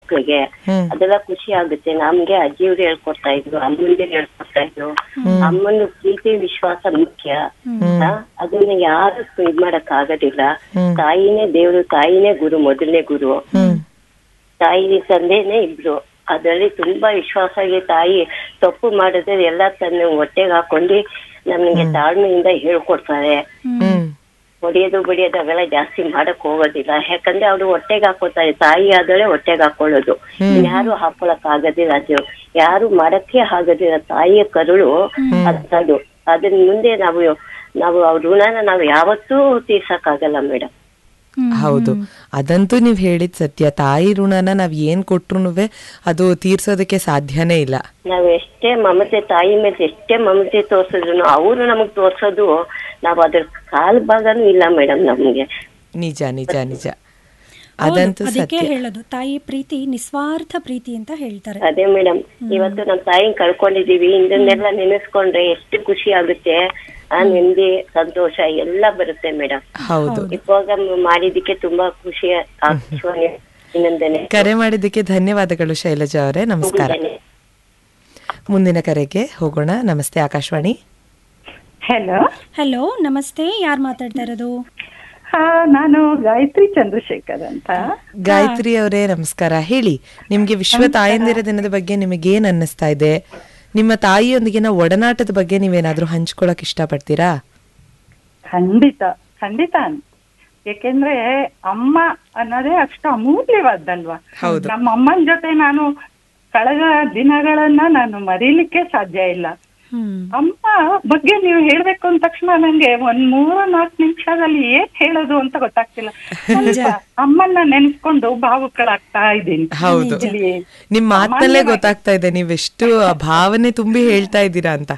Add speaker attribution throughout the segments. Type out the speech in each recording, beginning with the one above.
Speaker 1: ಮಕ್ಳಿಗೆ
Speaker 2: ಹ್ಮ್.
Speaker 1: ಅದೆಲ್ಲ ಖುಷಿ ಆಗುತ್ತೆ ನಮ್ಗೆ ಅಜ್ಜಿಯವ್ರು ಹೇಳ್ಕೊಡ್ತಾ ಇದ್ರು ಅಮ್ಮಂದಿರು ಹೇಳ್ಕೊಡ್ತಾ ಇದ್ರು ಅಮ್ಮನ ಪ್ರೀತಿ ವಿಶ್ವಾಸ ಮುಖ್ಯ ಆ, ಅದನ್ನ ಯಾರು ಇದ್ ಮಾಡಕ್ ಆಗೋದಿಲ್ಲ ತಾಯಿನೇ ದೇವ್ರು ತಾಯಿನೇ ಗುರು ಮೊದಲನೇ ಗುರು ತಾಯಿ ತಂದೆನೇ ಇಬ್ರು ಅದರಲ್ಲಿ ತುಂಬಾ ವಿಶ್ವಾಸಾಗಿ ತಾಯಿ ತಪ್ಪು ಮಾಡಿದ್ರೆ ಎಲ್ಲ ತನ್ನ ಹೊಟ್ಟೆಗೆ ಹಾಕೊಂಡು ನಮ್ಗೆ ತಾಳ್ಮೆಯಿಂದ ಹೇಳ್ಕೊಡ್ತಾರೆ
Speaker 2: ಹ್ಮ್
Speaker 1: ಹೊಡಿಯೋದು ಬಡಿಯೋದು ಅವೆಲ್ಲ ಜಾಸ್ತಿ ಮಾಡಕ್ ಹೋಗೋದಿಲ್ಲ ಯಾಕಂದ್ರೆ ಅವ್ರು ಹೊಟ್ಟೆಗೆ ಹಾಕೋತಾರೆ ತಾಯಿ ಆದಳೆ ಹೊಟ್ಟೆಗೆ ಹಾಕೊಳ್ಳೋದು ಯಾರು ಹಾಕೊಳಕ್ ಆಗೋದಿಲ್ಲ ಅದು ಯಾರು ಮಾಡಕ್ಕೆ ಆಗೋದಿಲ್ಲ ತಾಯಿಯ ಕರುಳು ಅದು ಅದನ್ನ ಮುಂದೆ ನಾವು ನಾವು ಅವ್ರ ಋಣನ ನಾವು ಯಾವತ್ತೂ ತೀರ್ಸಕ್ ಆಗಲ್ಲ ಮೇಡಮ್
Speaker 2: ಹೌದು ಅದಂತೂ ನೀವ್ ಹೇಳಿದ್ ಸತ್ಯ ತಾಯಿ ಋಣನ ನಾವ್ ಏನ್ ಕೊಟ್ರುನು ಅದು ತೀರ್ಸೋದಕ್ಕೆ ಸಾಧ್ಯನೇ ಇಲ್ಲ
Speaker 1: ನಾವ್ ಎಷ್ಟೇ ಮಮತೆ ತಾಯಿ ಮೇಲೆ ಎಷ್ಟೇ ಮಮತೆ ತೋರ್ಸಿದ್ರು ಅವರು ನಮಗ್ ತೋರ್ಸೋದು ನಾವ್ ಅದ್ರ ಕಾಲ್ ಭಾಗನೂ ಇಲ್ಲ ಮೇಡಮ್ ನಮ್ಗೆ
Speaker 2: ನಿಜ ನಿಜ ನಿಜ
Speaker 3: ಹೌದು,
Speaker 2: ಅದಂತೂ
Speaker 3: ಅದಕ್ಕೆ
Speaker 2: ಸತ್ಯ
Speaker 3: ಹೇಳೋದು ತಾಯಿ ಪ್ರೀತಿ ನಿಸ್ವಾರ್ಥ ಪ್ರೀತಿ ಅಂತ ಹೇಳ್ತಾರೆ
Speaker 1: ಅದೇ ಮೇಡಮ್ ಇವತ್ತು ನಮ್ ತಾಯಿನ ಕಳ್ಕೊಂಡಿದೀವಿ ಇದನ್ನೆಲ್ಲ ನೆನೆಸ್ಕೊಂಡ್ರೆ ಎಷ್ಟು ಖುಷಿ ಆಗುತ್ತೆ ಆ ನೆಮ್ಮದಿ ಸಂತೋಷ ಎಲ್ಲ ಬರುತ್ತೆ ಮೇಡಮ್
Speaker 2: ಹೌದು
Speaker 1: ಈ ಪ್ರೋಗ್ರಾಮ್ ಮಾಡಿದಕ್ಕೆ ತುಂಬಾ ಖುಷಿ ಆಕಾಶವಾಣಿ ಅಭಿನಂದನೆ
Speaker 2: ಕರೆ ಮಾಡಿದ್ದಕ್ಕೆ ಧನ್ಯವಾದಗಳು ಶೈಲಜಾ ಅವರೇ ನಮಸ್ಕಾರ ಮುಂದಿನ ಕರೆಗೆ ಹೋಗೋಣ ನಮಸ್ತೆ ಆಕಾಶವಾಣಿ
Speaker 4: ಹಲೋ
Speaker 3: ಹಲೋ ನಮಸ್ತೆ ಯಾರು ಮಾತಾಡ್ತಾ ಇರೋದು
Speaker 4: ಹಾ ನಾನು ಗಾಯತ್ರಿ ಚಂದ್ರಶೇಖರ್ ಅಂತ
Speaker 2: ಗಾಯತ್ರಿ ಅವರೇ ನಮಸ್ಕಾರ ಹೇಳಿ ನಿಮ್ಗೆ ವಿಶ್ವ ತಾಯಂದಿರ ದಿನದ ಬಗ್ಗೆ ನಿಮಗೆ ಏನ್ ಅನ್ನಿಸ್ತಾ ಇದೆ ನಿಮ್ಮ ತಾಯಿಯೊಂದಿಗಿನ ಒಡನಾಟದ ಬಗ್ಗೆ ನೀವೇನಾದ್ರೂ ಹಂಚ್ಕೊಳಕ್ ಇಷ್ಟಪಡ್ತೀರಾ
Speaker 4: ಖಂಡಿತ ಖಂಡಿತ ಯಾಕೆಂದ್ರೆ ಅಮ್ಮ ಅನ್ನೋದೇ ಅಷ್ಟು ಅಮೂಲ್ಯವಾದ್ದಲ್ವಾ
Speaker 2: ಹೌದು.
Speaker 4: ನಮ್ಮ ಅಮ್ಮನ ಜೊತೆ ನಾನು ಕಳೆದ ದಿನಗಳನ್ನ ನಾನು ಮರೀಲಿಕ್ಕೆ ಸಾಧ್ಯ ಇಲ್ಲ
Speaker 3: ಹ್ಮ್
Speaker 4: ಅಮ್ಮ ಬಗ್ಗೆ ನೀವು ಹೇಳ್ಬೇಕು ಅಂದ ತಕ್ಷಣ ನಂಗೆ ಒಂದ್ ಮೂರು ನಾಲ್ಕು ನಿಮಿಷದಲ್ಲಿ ಏನ್ ಹೇಳೋದು ಅಂತ ಗೊತ್ತಾಗ್ತಿಲ್ಲ ಸ್ವಲ್ಪ ಅಮ್ಮನ್ನ ನೆನ್ಸ್ಕೊಂಡು ಭಾವುಕಳಾಗ್ತಾ ಇದ್ದೀನಿ
Speaker 2: ಹೌದು
Speaker 4: ಇಲ್ಲಿ
Speaker 2: ನಿಮ್ ಮಾತನಲ್ಲೇ ಗೊತ್ತಾಗ್ತಾ ಇದೆ ನೀವೆಷ್ಟು ಆ ಭಾವನೆ ತುಂಬಿ ಹೇಳ್ತಾ ಇದ್ದೀರಾ ಅಂತ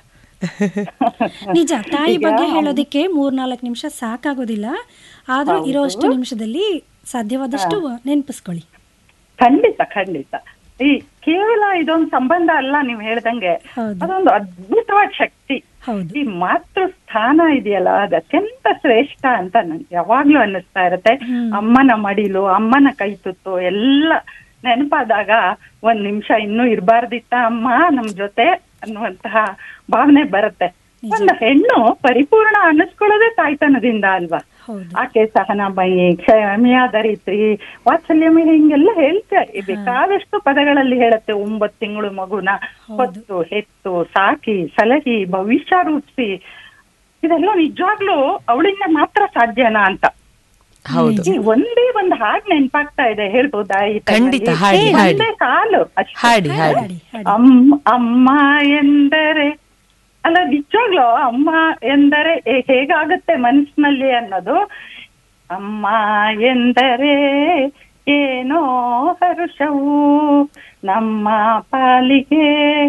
Speaker 3: ನಿಜ ತಾಯಿ ಬಗ್ಗೆ ಹೇಳೋದಕ್ಕೆ ಮೂರ್ನಾಲ್ಕು ನಿಮಿಷ ಸಾಕಾಗೋದಿಲ್ಲ ಆದ್ರೂ ಇರೋಷ್ಟು ನಿಮಿಷದಲ್ಲಿ ಸಾಧ್ಯವಾದಷ್ಟು ನೆನಪಿಸ್ಕೊಳ್ಳಿ
Speaker 4: ಖಂಡಿತ ಖಂಡಿತ ಈ ಕೇವಲ ಇದೊಂದು ಸಂಬಂಧ ಅಲ್ಲ ನೀವು ಹೇಳ್ದಂಗೆ
Speaker 3: ಹೌದು.
Speaker 4: ಅದೊಂದು ಅದ್ಭುತವಾದ ಶಕ್ತಿ
Speaker 3: ಹೌದು
Speaker 4: ಈ ಮಾತೃ ಸ್ಥಾನ ಇದೆಯಲ್ಲ ಅದು ಅತ್ಯಂತ ಶ್ರೇಷ್ಠ ಅಂತ ನನ್ಗೆ ಯಾವಾಗ್ಲೂ ಅನ್ನಿಸ್ತಾ ಇರತ್ತೆ ಅಮ್ಮನ ಮಡಿಲು ಅಮ್ಮನ ಕೈ ತುತ್ತು ಎಲ್ಲ ನೆನಪಾದಾಗ ಒಂದ್ ನಿಮಿಷ ಇನ್ನೂ ಇರಬಾರ್ದಿತ್ತ ಅಮ್ಮ ನಮ್ ಜೊತೆ ಅನ್ನುವಂತಹ ಭಾವನೆ ಬರುತ್ತೆ ಒಂದು ಹೆಣ್ಣು ಪರಿಪೂರ್ಣ ಅನ್ನಿಸ್ಕೊಳ್ಳೋದೇ ತಾಯ್ತನದಿಂದ ಅಲ್ವಾ
Speaker 3: ಹೌದು
Speaker 4: ಆಕೆ ಸಹನಾಬಾಯಿ ಕ್ಷಮಿಯ ಧರಿತ್ರಿ ವಾತ್ಸಲ್ಯಮಿ ಹಿಂಗೆಲ್ಲ ಹೇಳ್ತಾ ಬೇಕಾದಷ್ಟು ಪದಗಳಲ್ಲಿ ಹೇಳತ್ತೆ ಒಂಬತ್ತು ತಿಂಗಳು ಮಗುನ ಹೊತ್ತು ಹೆತ್ತು ಸಾಕಿ ಸಲಹಿ ಭವಿಷ್ಯ ರೂಪಿಸಿ ಇದೆಲ್ಲ ನಿಜವಾಗ್ಲೂ ಅವಳಿಂದ ಮಾತ್ರ ಸಾಧ್ಯನಾ ಅಂತ
Speaker 2: ಹೌದು
Speaker 4: ಈ ಒಂದೇ ಒಂದು ಹಾಡ್ ನೆನ್ಪಾಗ್ತಾ ಇದೆ ಹೇಳ್ಬೋದಾ ಈ time
Speaker 2: ಖಂಡಿತ,
Speaker 4: ಅಲ್ಲಿ?
Speaker 2: ಹಾಡಿ, ಹಾಡಿ.
Speaker 4: ಒಂದೇ ಸಾಲು ಅಷ್ಟೇ.
Speaker 2: ಹಾಡಿ ಹಾಡಿ
Speaker 3: ಹಾಡಿ ಹಾಡಿ
Speaker 4: ಅಮ್ಮ ಅಮ್ಮ ಎಂದರೆ ಅಲ್ಲ ನಿಜವಾಗ್ಲೂ ಅಮ್ಮ ಎಂದರೆ ಹೇ- ಹೇಗಾಗುತ್ತೆ ಮನಸ್ಸಿನಲ್ಲಿ ಅನ್ನೋದು ಅಮ್ಮ ಎಂದರೆ ಏನೋ ಹರುಷವು ನಮ್ಮ ಪಾಲಿಗೆ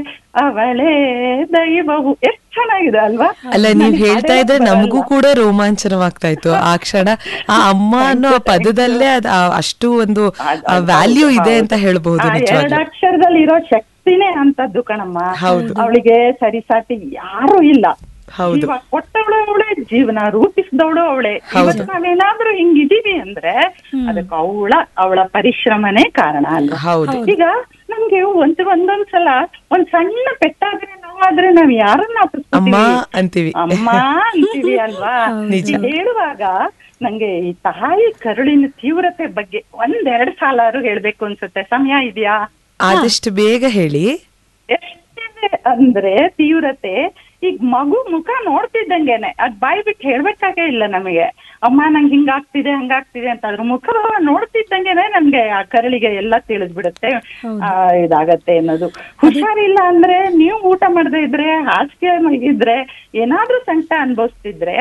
Speaker 4: ಅವಳೇ ದೈವವು ಎಷ್ಟು ಚೆನ್ನಾಗಿದೆ ಅಲ್ವಾ
Speaker 2: ಅಲ್ಲ ನೀವ್ ಹೇಳ್ತಾ ಇದ್ರೆ ನಮಗೂ ಕೂಡ ರೋಮಾಂಚನವಾಗ್ತಾ ಇತ್ತು ಆ ಕ್ಷಣ ಆ ಅಮ್ಮ ಅನ್ನೋ ಆ ಪದದಲ್ಲೇ ಅದ್ ಆ- ಅಷ್ಟು ಒಂದು ವ್ಯಾಲ್ಯೂ ಇದೆ ಅಂತ ಹೇಳ್ಬಹುದು
Speaker 4: ಆ ಎರಡು
Speaker 2: ನಿಜವಾಗ್ಲೂ
Speaker 4: ಅಕ್ಷರದಲ್ಲಿ ಇರೋ ಶಕ್ತಿನೇ ಅಂತದ್ದು ಕಣಮ್ಮ
Speaker 2: ಹೌದು.
Speaker 4: ಅವಳಿಗೆ ಸರಿಸಾಟಿ ಯಾರು ಇಲ್ಲ
Speaker 2: ಹೌದು.
Speaker 4: ಜೀವ ಕೊಟ್ಟವಳು ಅವಳೆ ಜೀವನ ರೂಪಿಸಿದವಳು ಅವಳೆ
Speaker 2: ಹೌದು.
Speaker 4: ಇವತ್ತು ನಾವೇನಾದ್ರೂ ಹಿಂಗಿದೀವಿ ಅಂದ್ರೆ ಅದಕ್ಕೆ ಅವಳ ಅವಳ ಪರಿಶ್ರಮನೇ ಕಾರಣ ಅಲ್ವಾ
Speaker 2: ಹೌದು
Speaker 4: ಈಗ ನಮ್ಗೆ ಒಂದ್ ಒಂದೊಂದ್ಸಲ ಒಂದ್ ಸಣ್ಣ ಪೆಟ್ಟಾದ್ರೆ ನೋವಾದ್ರೆ ನಾವ್ ಯಾರನ್ನ
Speaker 2: ಅಮ್ಮ
Speaker 4: ಅಪ್ಪಿಸ್ಕೊತೀವಿ?
Speaker 2: ಅಂತೀವಿ
Speaker 4: ಅಮ್ಮ ಅಂತೀವಿ ಅಲ್ವಾ
Speaker 2: ನಿಜ.
Speaker 4: ಈ ಹೇಳುವಾಗ ನಂಗೆ ಈ ತಾಯಿ ಕರುಳಿನ ತೀವ್ರತೆ ಬಗ್ಗೆ ಒಂದೆರಡು ಸಾಲಾರು ಹೇಳ್ಬೇಕು ಅನ್ಸುತ್ತೆ ಸಮಯ ಇದೆಯಾ
Speaker 2: ಆದಷ್ಟು ಬೇಗ ಹೇಳಿ
Speaker 4: ಎಷ್ಟಿದೆ ಅಂದ್ರೆ ತೀವ್ರತೆ ಈಗ ಮಗು ಮುಖ ನೋಡ್ತಿದ್ದಂಗೆನೆ ಅದ್ ಬಾಯಿ ಬಿಟ್ಟು ಹೇಳ್ಬೇಕಾಗೇ ಇಲ್ಲ ನಮಗೆ ಅಮ್ಮ ನಂಗೆ ಹಿಂಗಾಗ್ತಿದೆ ಹಂಗಾಗ್ತಿದೆ ಅಂತ ಅದ್ರ ಮುಖ ನೋಡ್ತಿದ್ದಂಗೆನೆ ನಮ್ಗೆ ಆ ಕರಳಿಗೆ ಎಲ್ಲ ತಿಳಿದ್ಬಿಡುತ್ತೆ ಆ, ಇದಾಗತ್ತೆ ಅನ್ನೋದು ಹುಷಾರಿಲ್ಲ ಅಂದ್ರೆ ನೀವು ಊಟ ಮಾಡದೇ ಇದ್ರೆ ಹಾಸಿಗೆ ಮಲಗಿದ್ರೆ ಏನಾದ್ರೂ ಸಂಕಟ ಅನ್ಭವಿಸ್ತಿದ್ರೆ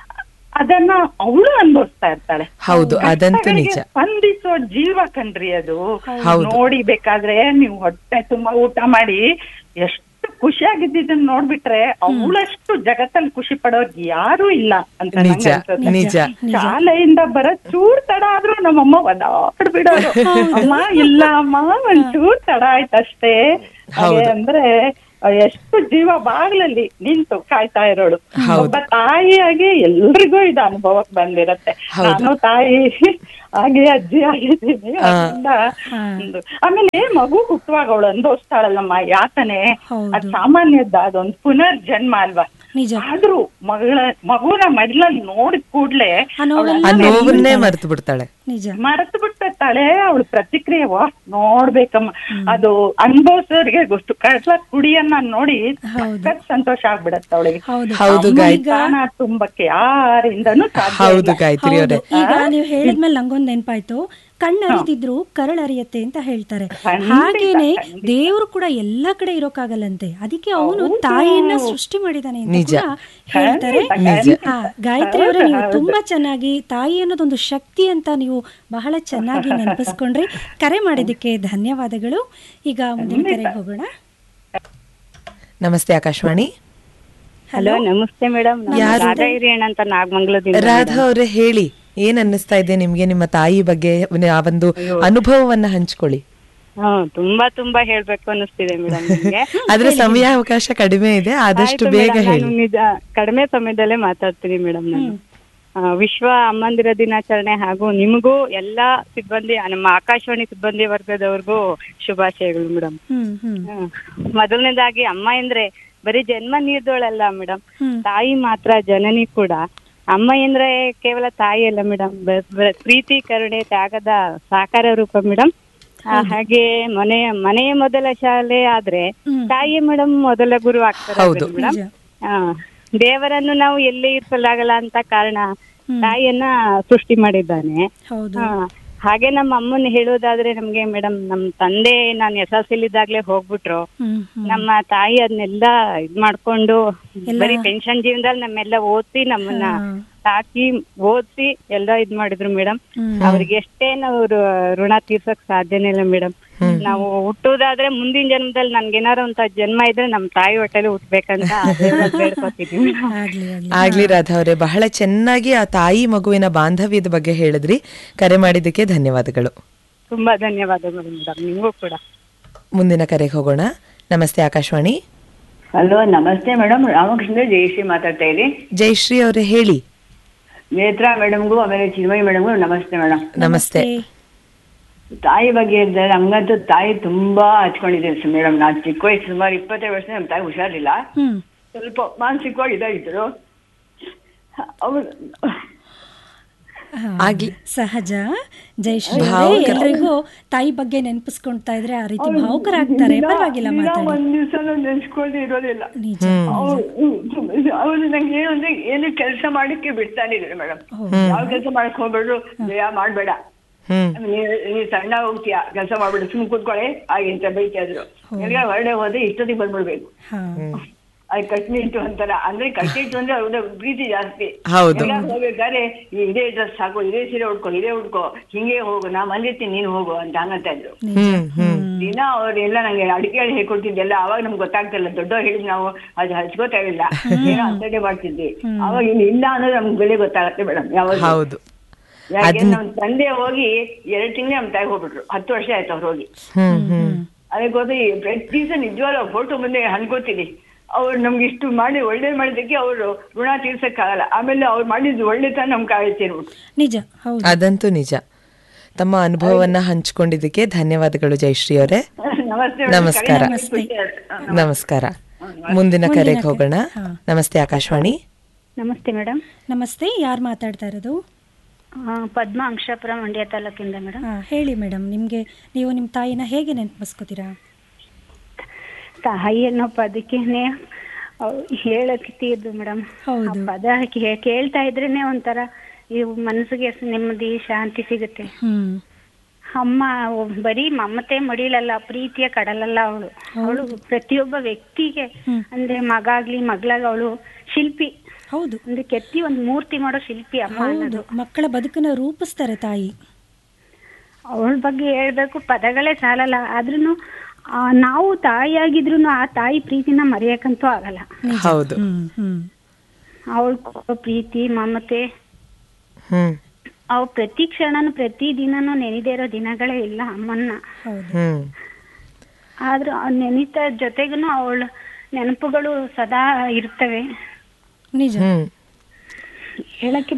Speaker 4: ಅದನ್ನ ಅವಳು ಅನ್ಭವಿಸ್ತಾ ಇರ್ತಾಳೆ
Speaker 2: ಹೌದು ಅದಂತೂ
Speaker 4: ಕಷ್ಟಗಳಿಗೆ
Speaker 2: ನಿಜ
Speaker 4: ಸ್ಪಂದಿಸೋ ಜೀವ ಕಣ್ರಿ ಅದು
Speaker 2: ಹೌದು.
Speaker 4: ನೋಡಿ ಬೇಕಾದ್ರೆ ನೀವು ಹೊಟ್ಟೆ ತುಂಬಾ ಊಟ ಮಾಡಿ ಎಷ್ಟು ಖುಷಿಯಾಗಿದ್ದನ್ನ ನೋಡ್ಬಿಟ್ರೆ ಅವಳಷ್ಟು ಜಗತ್ತಲ್ಲಿ ಖುಷಿ ಪಡೋರ್ ಯಾರು ಇಲ್ಲ ಅಂತ ನಂಗ್
Speaker 2: ನಿಜ
Speaker 4: ಅನ್ಸುತ್ತೆ.
Speaker 2: ನಿಜ
Speaker 4: ಶಾಲೆಯಿಂದ ಬರೋ ಚೂರ್ ತಡ ಆದ್ರೂ ನಮ್ಮಮ್ಮ ಒದಾಡ್ಬಿಡೋರು ಅಮ್ಮ ಇಲ್ಲ ಅಮ್ಮ ಒಂದ್ ಚೂರ್ ತಡ ಆಯ್ತಷ್ಟೇ ಹಾಗೆ ಅಂದ್ರೆ ಎಷ್ಟು ಜೀವ ಬಾಗ್ಲಲ್ಲಿ ನಿಂತು ಕಾಯ್ತಾ ಇರೋಳು ಒಬ್ಬ ತಾಯಿಯಾಗಿ ಎಲ್ರಿಗೂ ಇದು ಅನುಭವಕ್ಕೆ ಬಂದಿರತ್ತೆ ನಾನು ತಾಯಿ ಹಾಗೆ ಅಜ್ಜಿ ಆಗಿದ್ದೀನಿ ಅದ್ರಿಂದ ಒಂದು- ಆಮೇಲೆ ಮಗು ಹುಟ್ಟುವಾಗ ಅವಳು ಅನುಭವಿಸ್ತಾಳಲ್ಲಮ್ಮ ಯಾತನೆ
Speaker 3: ಹೌದು.
Speaker 4: ಅದ್ ಸಾಮಾನ್ಯದ ಅದೊಂದು ಪುನರ್ಜನ್ಮ ಅಲ್ವಾ
Speaker 3: ನಿಜ
Speaker 4: ಆದ್ರೂ ಮಗಳ ಮಗುನ ಮಡ್ಲಲ್ಲಿ ನೋಡಿದ ಕೂಡ್ಲೆ
Speaker 3: ಆ ನೋವೆಲ್ಲ
Speaker 2: ಆ ನೋವನ್ನೇ ಮರೆತು ಬಿಡ್ತಾಳೆ
Speaker 3: ನಿಜ
Speaker 4: ಮರೆತು ಬಿಟ್ಟಿರ್ತಾಳೆ ಅವಳು ಪ್ರತಿಕ್ರಿಯೆ ವಾ ನೋಡ್ಬೇಕಮ್ಮ ಅದು ಅನುಭವಿಸೋರಿಗೆ ಗೊತ್ತು ಕಡ್ಲ ಕುಡಿಯನ್ನ ನೋಡಿ ಸಖತ್ ಸಂತೋಷ ಆಗ್ಬಿಡತ್ತೆ ಅವಳಿಗೆ
Speaker 3: ಹೌದು
Speaker 2: ಹೌದು ಗಾಯತ್ರಿ
Speaker 4: ಪ್ರಾಣ ತುಂಬಕ್ಕೆ ಯಾರಿಂದನೂ ಸಾಧ್ಯ
Speaker 2: ಹೌದು ಗಾಯತ್ರಿ
Speaker 3: ಹೌದು
Speaker 2: ಅವರೇ
Speaker 3: ಈಗ ನೀವು ಹೇಳಿದ್ಮೇಲೆ ನಂಗೊಂದ್ ನೆನ್ಪಾಯ್ತು ಕಣ್ಣರಿತಿದ್ರು ಕರಳರಿಯತ್ತೆ ಅಂತ ಹೇಳ್ತಾರೆ ಹಾಗೇನೆ ದೇವ್ರು ಕೂಡ ಎಲ್ಲಾ ಕಡೆ ಇರೋಕ್ಕಾಗಲ್ಲಂತೆ ಅದಕ್ಕೆ ಅವನು ತಾಯಿಯನ್ನ ಸೃಷ್ಟಿ ಮಾಡಿದಾನೆ ಅಂತ
Speaker 2: ನಿಜ.
Speaker 3: ಕೂಡ ಹೇಳ್ತಾರೆ ಹಾ, ಗಾಯತ್ರಿ ಅವರೇ ನೀವು ತುಂಬಾ ಚೆನ್ನಾಗಿ ತಾಯಿ ಅನ್ನೋದೊಂದು ಶಕ್ತಿ ಅಂತ ನೀವು ಬಹಳ ಚೆನ್ನಾಗಿ ನೆನಪಿಸ್ಕೊಂಡ್ರಿ ಕರೆ ಮಾಡಿದ್ದಕ್ಕೆ ಧನ್ಯವಾದಗಳು ಈಗ ಮುಂದಿನ ಕರೆಗೆ ಹೋಗೋಣ
Speaker 2: ನಮಸ್ತೆ ಆಕಾಶವಾಣಿ
Speaker 5: ಹಲೋ ನಮಸ್ತೆ ಮೇಡಮ್
Speaker 2: ಯಾರು?
Speaker 5: ರಾಧಾ ಹಿರಿಯಣ್ಣ ಅಂತ ನಾಗಮಂಗಲದಿಂದ
Speaker 2: ರಾಧಾ ಅವರೇ ಹೇಳಿ ಏನ್ ಅನ್ನಿಸ್ತಾ ಇದೆ ನಿಮ್ಗೆ ನಿಮ್ಮ ತಾಯಿ ಬಗ್ಗೆ ಆ ಒಂದು ಅನುಭವವನ್ನ ಹಂಚ್ಕೊಳ್ಳಿ
Speaker 5: ಹ್ಮ್ ತುಂಬಾ ತುಂಬಾ ಹೇಳ್ಬೇಕು ಅನ್ನಿಸ್ತಿದೆ ಮೇಡಮ್ ನಿಮ್ಗೆ
Speaker 2: ಆದ್ರೆ ಸಮಯ ಅವಕಾಶ ಕಡಿಮೆ ಇದೆ ಆದಷ್ಟು
Speaker 5: ಆಯ್ತು
Speaker 2: ಬೇಗ
Speaker 5: madam,
Speaker 2: ಹೇಳಿ
Speaker 5: ನಾನು ನಿಜ ಕಡಿಮೆ ಸಮಯದಲ್ಲೇ ಮಾತಾಡ್ತೀನಿ ಮೇಡಮ್ ನಾನು ಆ, ವಿಶ್ವ ಅಮ್ಮಂದಿರ ದಿನಾಚರಣೆ ಹಾಗೂ ನಿಮಗೂ ಎಲ್ಲಾ ಸಿಬ್ಬಂದಿ ನಮ್ಮ ಆಕಾಶವಾಣಿ ಸಿಬ್ಬಂದಿ ವರ್ಗದವ್ರಿಗೂ ಶುಭಾಶಯಗಳು ಮೇಡಮ್
Speaker 3: ಹ್ಮ್ ಹ್ಮ್
Speaker 5: ಮೊದಲನೇದಾಗಿ ಅಮ್ಮ ಅಂದ್ರೆ ಬರೀ ಜನ್ಮ ನೀಡ್ದೋಳಲ್ಲ ಮೇಡಮ್
Speaker 3: ಹ್ಮ್.
Speaker 5: ತಾಯಿ ಮಾತ್ರ ಜನನಿ ಕೂಡ ಅಮ್ಮ ಅಂದ್ರೆ ಕೇವಲ ತಾಯಿ ಅಲ್ಲ ಮೇಡಮ್ ಪ್ರೀತಿ ಕರುಣೆ ತ್ಯಾಗದ ಸಾಕಾರ ರೂಪ ಮೇಡಮ್ ಹಾಗೆ ಮನೆ ಮನೆಯ ಮೊದಲ ಶಾಲೆ ಆದ್ರೆ ತಾಯಿಯೇ ಮೇಡಮ್ ಮೊದಲ ಗುರು ಆಗ್ತಾರೆ
Speaker 2: ಹೌದು.
Speaker 5: ಮೇಡಮ್
Speaker 3: ನಿಜ.
Speaker 5: ಆ, ದೇವರನ್ನು ನಾವು ಎಲ್ಲೇ ಇರಿಸಲಾಗಲ್ಲ ಅಂತ ಕಾರಣ ತಾಯಿಯನ್ನ ಸೃಷ್ಟಿ ಮಾಡಿದ್ದಾನೆ
Speaker 3: ಹೌದು
Speaker 5: ಹಾ. ಹಾಗೆ ನಮ್ಮ ಅಮ್ಮನ ಹೇಳೋದಾದ್ರೆ ನಮ್ಗೆ ಮೇಡಮ್ ನಮ್ ತಂದೆ ನಾನು ಎಸ್ ಎಲ್ ಸಿಲ್ ಇದ್ದಾಗ್ಲೇ ಹೋಗ್ಬಿಟ್ರು
Speaker 3: ಹ್ಮ್ ಹ್ಮ್
Speaker 5: ನಮ್ಮ ತಾಯಿ ಅದನ್ನೆಲ್ಲ ಇದ್ ಮಾಡ್ಕೊಂಡು ಬರೀ ಪೆನ್ಷನ್ ಜೀವನದಲ್ಲಿ ನಮ್ಮೆಲ್ಲ ಓದಿಸಿ ನಮ್ಮನ್ನ ಸಾಕಿ ಓದಿಸಿ ಎಲ್ಲ ಇದ್ ಮಾಡಿದ್ರು ಮೇಡಮ್ ಅವ್ರಿಗೆ ಎಷ್ಟೇ ನಾವು ರು- ಋಣ ತೀರ್ಸಕ್ ಸಾಧ್ಯನೇ ಇಲ್ಲ ಮೇಡಮ್ ನಾವು ಹುಟ್ಟೋದಾದ್ರೆ ಮುಂದಿನ ಜನ್ಮದಲ್ಲಿ ನನ್ಗೇನಾರ ಅಂತ ಜನ್ಮ ಇದ್ರೆ ನಮ್ ತಾಯಿ ಹೊಟ್ಟೆಲಿ ಹುಟ್ಬೇಕಂತ ದೇವ್ರಲ್ಲಿ ಬೇಡ್ಕೊತಿದೀವಿ
Speaker 3: ಆಗ್ಲಿ ಆಗ್ಲಿ
Speaker 2: ಆಗ್ಲಿ ರಾಧಾ ಅವರೇ ಬಹಳ ಚೆನ್ನಾಗಿ ಆ ತಾಯಿ ಮಗುವಿನ ಬಾಂಧವ್ಯದ ಬಗ್ಗೆ ಹೇಳಿದ್ರಿ ಕರೆ ಮಾಡಿದ್ದಕ್ಕೆ ಧನ್ಯವಾದಗಳು
Speaker 5: ತುಂಬಾ ಧನ್ಯವಾದಗಳು ಮೇಡಮ್ ನಿಮಗೂ ಕೂಡ
Speaker 2: ಮುಂದಿನ ಕರೆಗೆ ಹೋಗೋಣ ನಮಸ್ತೆ ಆಕಾಶವಾಣಿ
Speaker 6: ಹಲೋ ನಮಸ್ತೆ ಮೇಡಮ್ ರಾಮಕೃಷ್ಣ ಜಯಶ್ರೀ ಮಾತಾಡ್ತಾ ಇರಿ
Speaker 2: ಜಯಶ್ರೀ ಅವರೇ ಹೇಳಿ
Speaker 6: ನೇತ್ರಾ ಮೇಡಮ್ಗೂ ಆಮೇಲೆ ಚಿನ್ಮಯಿ ಮೇಡಮ್ಗೂ ನಮಸ್ತೆ ಮೇಡಮ್
Speaker 2: ನಮಸ್ತೆ
Speaker 6: ತಾಯಿ ಬಗ್ಗೆ ಹೇಳಿದ್ರೆ ನಮ್ಗಂತೂ ತಾಯಿ ತುಂಬಾ ಹಚ್ಕೊಂಡಿದ್ದೀನಿ ಮೇಡಮ್ ನಾನು ಚಿಕ್ಕ ವಯಸ್ಸು ಸುಮಾರು ಇಪ್ಪತ್ತೈದು ವರ್ಷ ನಮ್ಮ ತಾಯಿ ಹುಷಾರಿಲ್ಲ
Speaker 3: ಹ್ಮ್
Speaker 6: ಸ್ವಲ್ಪ ಮಾನಸಿಕವಾಗಿ ಇದಾಗಿದ್ರು ಅವ್ರು
Speaker 3: ಹಾ,
Speaker 2: ಆಗ್ಲಿ
Speaker 3: ಸಹಜ ಜಯಶ್ರೀ ಅವರೇ ಎಲ್ರಿಗೂ ತಾಯಿ ಬಗ್ಗೆ ನೆನಪಿಸ್ಕೊಂತಾ ಇದ್ರೆ ಆ ರೀತಿ ಭಾವುಕರಾಗ್ತಾರೆ ಪರವಾಗಿಲ್ಲ
Speaker 6: ದಿನ
Speaker 3: ಮಾತಾಡಿ
Speaker 6: ಒಂದ್ ದಿವ್ಸನೂ ನೆನ್ಸ್ಕೊಳ್ದೆ ಇರೋದಿಲ್ಲ
Speaker 3: ನಿಜ
Speaker 6: ಅವ್ರು ಅವ್ರು ನಂಗೆ ಏನು ಅಂದ್ರೆ ಏನು ಕೆಲಸ ಮಾಡಕ್ಕೆ ಬಿಡ್ತಾನೆ ಇದ್ರು ಮೇಡಮ್ ಯಾವ ಕೆಲಸ ಮಾಡಕ್ ಹೋಗ್ಬೇಡ್ರು ಜಯ ಮಾಡ್ಬೇಡ
Speaker 2: ಹ್ಮ್
Speaker 6: ನೀ ನೀ ಸಣ್ಣ ಹೋಗ್ತೀಯ ಕೆಲಸ ಮಾಡ್ಬಿಡು ಸುಮ್ ಕೂತ್ಕೊಳ್ಳೆ ಹಾಗೆ ಅಂತ ಬೈತಾ ಇದ್ರು ಎಲ್ಲ ಹೊರಡೆ ಹೋದ್ರೆ ಇಷ್ಟೊತ್ತಿಗೆ ಬಂದ್ಬಿಡ್ಬೇಕು
Speaker 3: ಹಾ
Speaker 6: ಅದು ಕಟ್ನಿಟ್ಟು ಅಂತಾರ ಅಂದ್ರೆ ಕಟ್ನಿಟ್ಟು ಅಂದ್ರೆ ಅವ್ರ ಪ್ರೀತಿ ಜಾಸ್ತಿ
Speaker 2: ಹೌದು.
Speaker 6: ಎಲ್ಲ ಹೋಗ್ಬೇಕಾದ್ರೆ ಈ ಇದೇ ಡ್ರೆಸ್ ಹಾಕು ಇದೇ ಸೀರೆ ಉಟ್ಕೊ ಇದೇ ಉಟ್ಕೋ ಹಿಂಗೆ ಹೋಗು ನಾ ಬಂದಿರ್ತೀನಿ ನೀನು ಹೋಗು ಅಂತ ಹಂಗಂತ ಇದ್ರು
Speaker 2: ಹ್ಮ್ ಹ್ಮ್
Speaker 6: ದಿನ ಅವ್ರೆಲ್ಲ ನಂಗೆ ಅಡಿಗೆ ಹೇಳಿ ಹೇಳ್ಕೊಡ್ತಿದ್ದೆಲ್ಲ ಅವಾಗ ನಮ್ಗೆ ಗೊತ್ತಾಗ್ತಿಲ್ಲ ದೊಡ್ಡವ್ರು ಹೇಳಿದ್ ನಾವು ಅದು ಹಚ್ಕೋತಾ ಇಲ್ಲ ಏನೋ ಅಂತಡೆ ಮಾಡ್ತಿದ್ವಿ ಅವಾಗ ಇಲ್ಲಿ ಇಲ್ಲ ಅನ್ನೋದು ನಮ್ಗೆ ಬೆಲೆ ಗೊತ್ತಾಗತ್ತೆ ಮೇಡಮ್ ಯಾವಾಗ
Speaker 2: ಹೌದು
Speaker 6: ಯಾಕೆ ನಮ್ ತಂದೆ ಹೋಗಿ ಎರಡ್ ತಿಂಗಳು ನಮ್ ತಾಯಿ ಹೋಗ್ಬಿಟ್ರು ಹತ್ತು ವರ್ಷ ಆಯ್ತು ಅವ್ರು ಹೋಗಿ
Speaker 2: ಹ್ಮ್ ಹ್ಮ್
Speaker 6: ಅದಕ್ಕೆ ಹೋದ್ರೆ ಈ ಪ್ರತಿ ದಿವಸ ನಿಜವಾಗ್ಲೂ ಫೋಟೋ ಮುಂದೆ ಅನ್ಕೋತೀನಿ ಅವ್ರು ನಮ್ಗೆ ಇಷ್ಟು ಮಾಡಿ ಒಳ್ಳೇದ್ ಮಾಡಿದ್ದಕ್ಕೆ ಅವರು ಋಣ ತೀರ್ಸಕ್ಕಾಗಲ್ಲ ಆಮೇಲೆ ಅವ್ರು ಮಾಡಿದ್ದು ಒಳ್ಳೆತನ ನಮ್ ಕಾಯುತ್ತೆ ಅನ್ಬಿಟ್ಟು
Speaker 3: ನಿಜ ಹೌದು
Speaker 2: ಅದಂತೂ ನಿಜ ತಮ್ಮ ಅನುಭವವನ್ನ ಹಂಚಿಕೊಂಡಿದ್ದಕ್ಕೆ ಧನ್ಯವಾದಗಳು ಜಯಶ್ರೀ ಅವರೇ
Speaker 6: ನಮಸ್ತೆ
Speaker 2: ನಮಸ್ಕಾರ ನಮಸ್ಕಾರ ಮುಂದಿನ ಕರೆಗೆ ಹೋಗೋಣ ನಮಸ್ತೆ ಆಕಾಶವಾಣಿ
Speaker 5: ನಮಸ್ತೆ ಮೇಡಮ್
Speaker 3: ನಮಸ್ತೆ ಯಾರು ಮಾತಾಡ್ತಾ ಇರೋದು
Speaker 5: ಪದ್ಮ ಅಂಕ್ಷಾಪುರ ಮಂಡ್ಯ ತಾಲೂಕಿಂದ ಮೇಡಮ್
Speaker 3: ಹಾ ಹೇಳಿ ಮೇಡಮ್ ನಿಮ್ಗೆ ನೀವು ನಿಮ್ಮ ತಾಯಿನ ಹೇಗೆ ನೆನಪಿಸ್ಕೋತೀರಾ
Speaker 5: ತಾಯಿ ಅನ್ನೋ ಪದಕ್ಕೇನೆ ಹೇಳಕ್ಕೆ ತೀರ್ದು ಮೇಡಮ್
Speaker 3: ಹೌದು.
Speaker 5: ಪದ ಕೇ- ಕೇಳ್ತಾ ಇದ್ರೇನೆ ಒಂಥರ ಈ ಮನಸ್ಸಿಗೆ ನೆಮ್ಮದಿ ಶಾಂತಿ ಸಿಗುತ್ತೆ
Speaker 3: ಹ್ಮ್
Speaker 5: ಅಮ್ಮ ಒಬ್- ಬರೀ ಮಮತೆ ಮಡಿಲಲ್ಲ ಪ್ರೀತಿಯ ಕಡಲಲ್ಲ ಅವಳು ಅವಳು ಪ್ರತಿಯೊಬ್ಬ ವ್ಯಕ್ತಿಗೆ ಅಂದ್ರೆ ಮಗ ಆಗ್ಲಿ ಮಗಳಾಗ ಅವಳು ಶಿಲ್ಪಿ
Speaker 3: ಹೌದು
Speaker 5: ಒಂದು ಕೆತ್ತಿ ಒಂದು ಮೂರ್ತಿ ಮಾಡೋ ಶಿಲ್ಪಿ ಅಮ್ಮ
Speaker 3: ಹೌದು
Speaker 5: ಅನ್ನೋದು
Speaker 3: ಮಕ್ಕಳ ಬದುಕನ್ನ ರೂಪಿಸ್ತಾರೆ ತಾಯಿ
Speaker 5: ಅವಳ ಬಗ್ಗೆ ಹೇಳ್ಬೇಕು ಪದಗಳೇ ಸಾಲಲ್ಲ ಆದ್ರೂನು ಆ, ನಾವು ತಾಯಿಯಾಗಿದ್ರು ಆ ತಾಯಿ ಪ್ರೀತಿನ ಮರೆಯಕ್ಕಂತೂ ಆಗಲ್ಲ
Speaker 2: ಹೌದು
Speaker 3: ಹ್ಮ್ ಹ್ಮ್
Speaker 5: ಅವಳ ಕೊಡೋ ಪ್ರೀತಿ ಮಮತೆ
Speaker 2: ಹ್ಮ್
Speaker 5: ಅವ್ ಪ್ರತಿ ಕ್ಷಣನು ಪ್ರತಿ ದಿನನೂ ನೆನೆದೇ ಇರೋ ದಿನಗಳೇ ಇಲ್ಲ ಅಮ್ಮನ್ನ
Speaker 3: ಹೌದು
Speaker 2: ಹ್ಮ್
Speaker 5: ಆದ್ರೂ ಆ ನೆನಿತ ಜೊತೆಗೂ ಅವಳು ನೆನಪುಗಳು ಸದಾ ಇರ್ತವೆ
Speaker 3: ನಿಜ
Speaker 2: ಹ್ಮ್
Speaker 5: ಹೇಳಕ್ಕೆ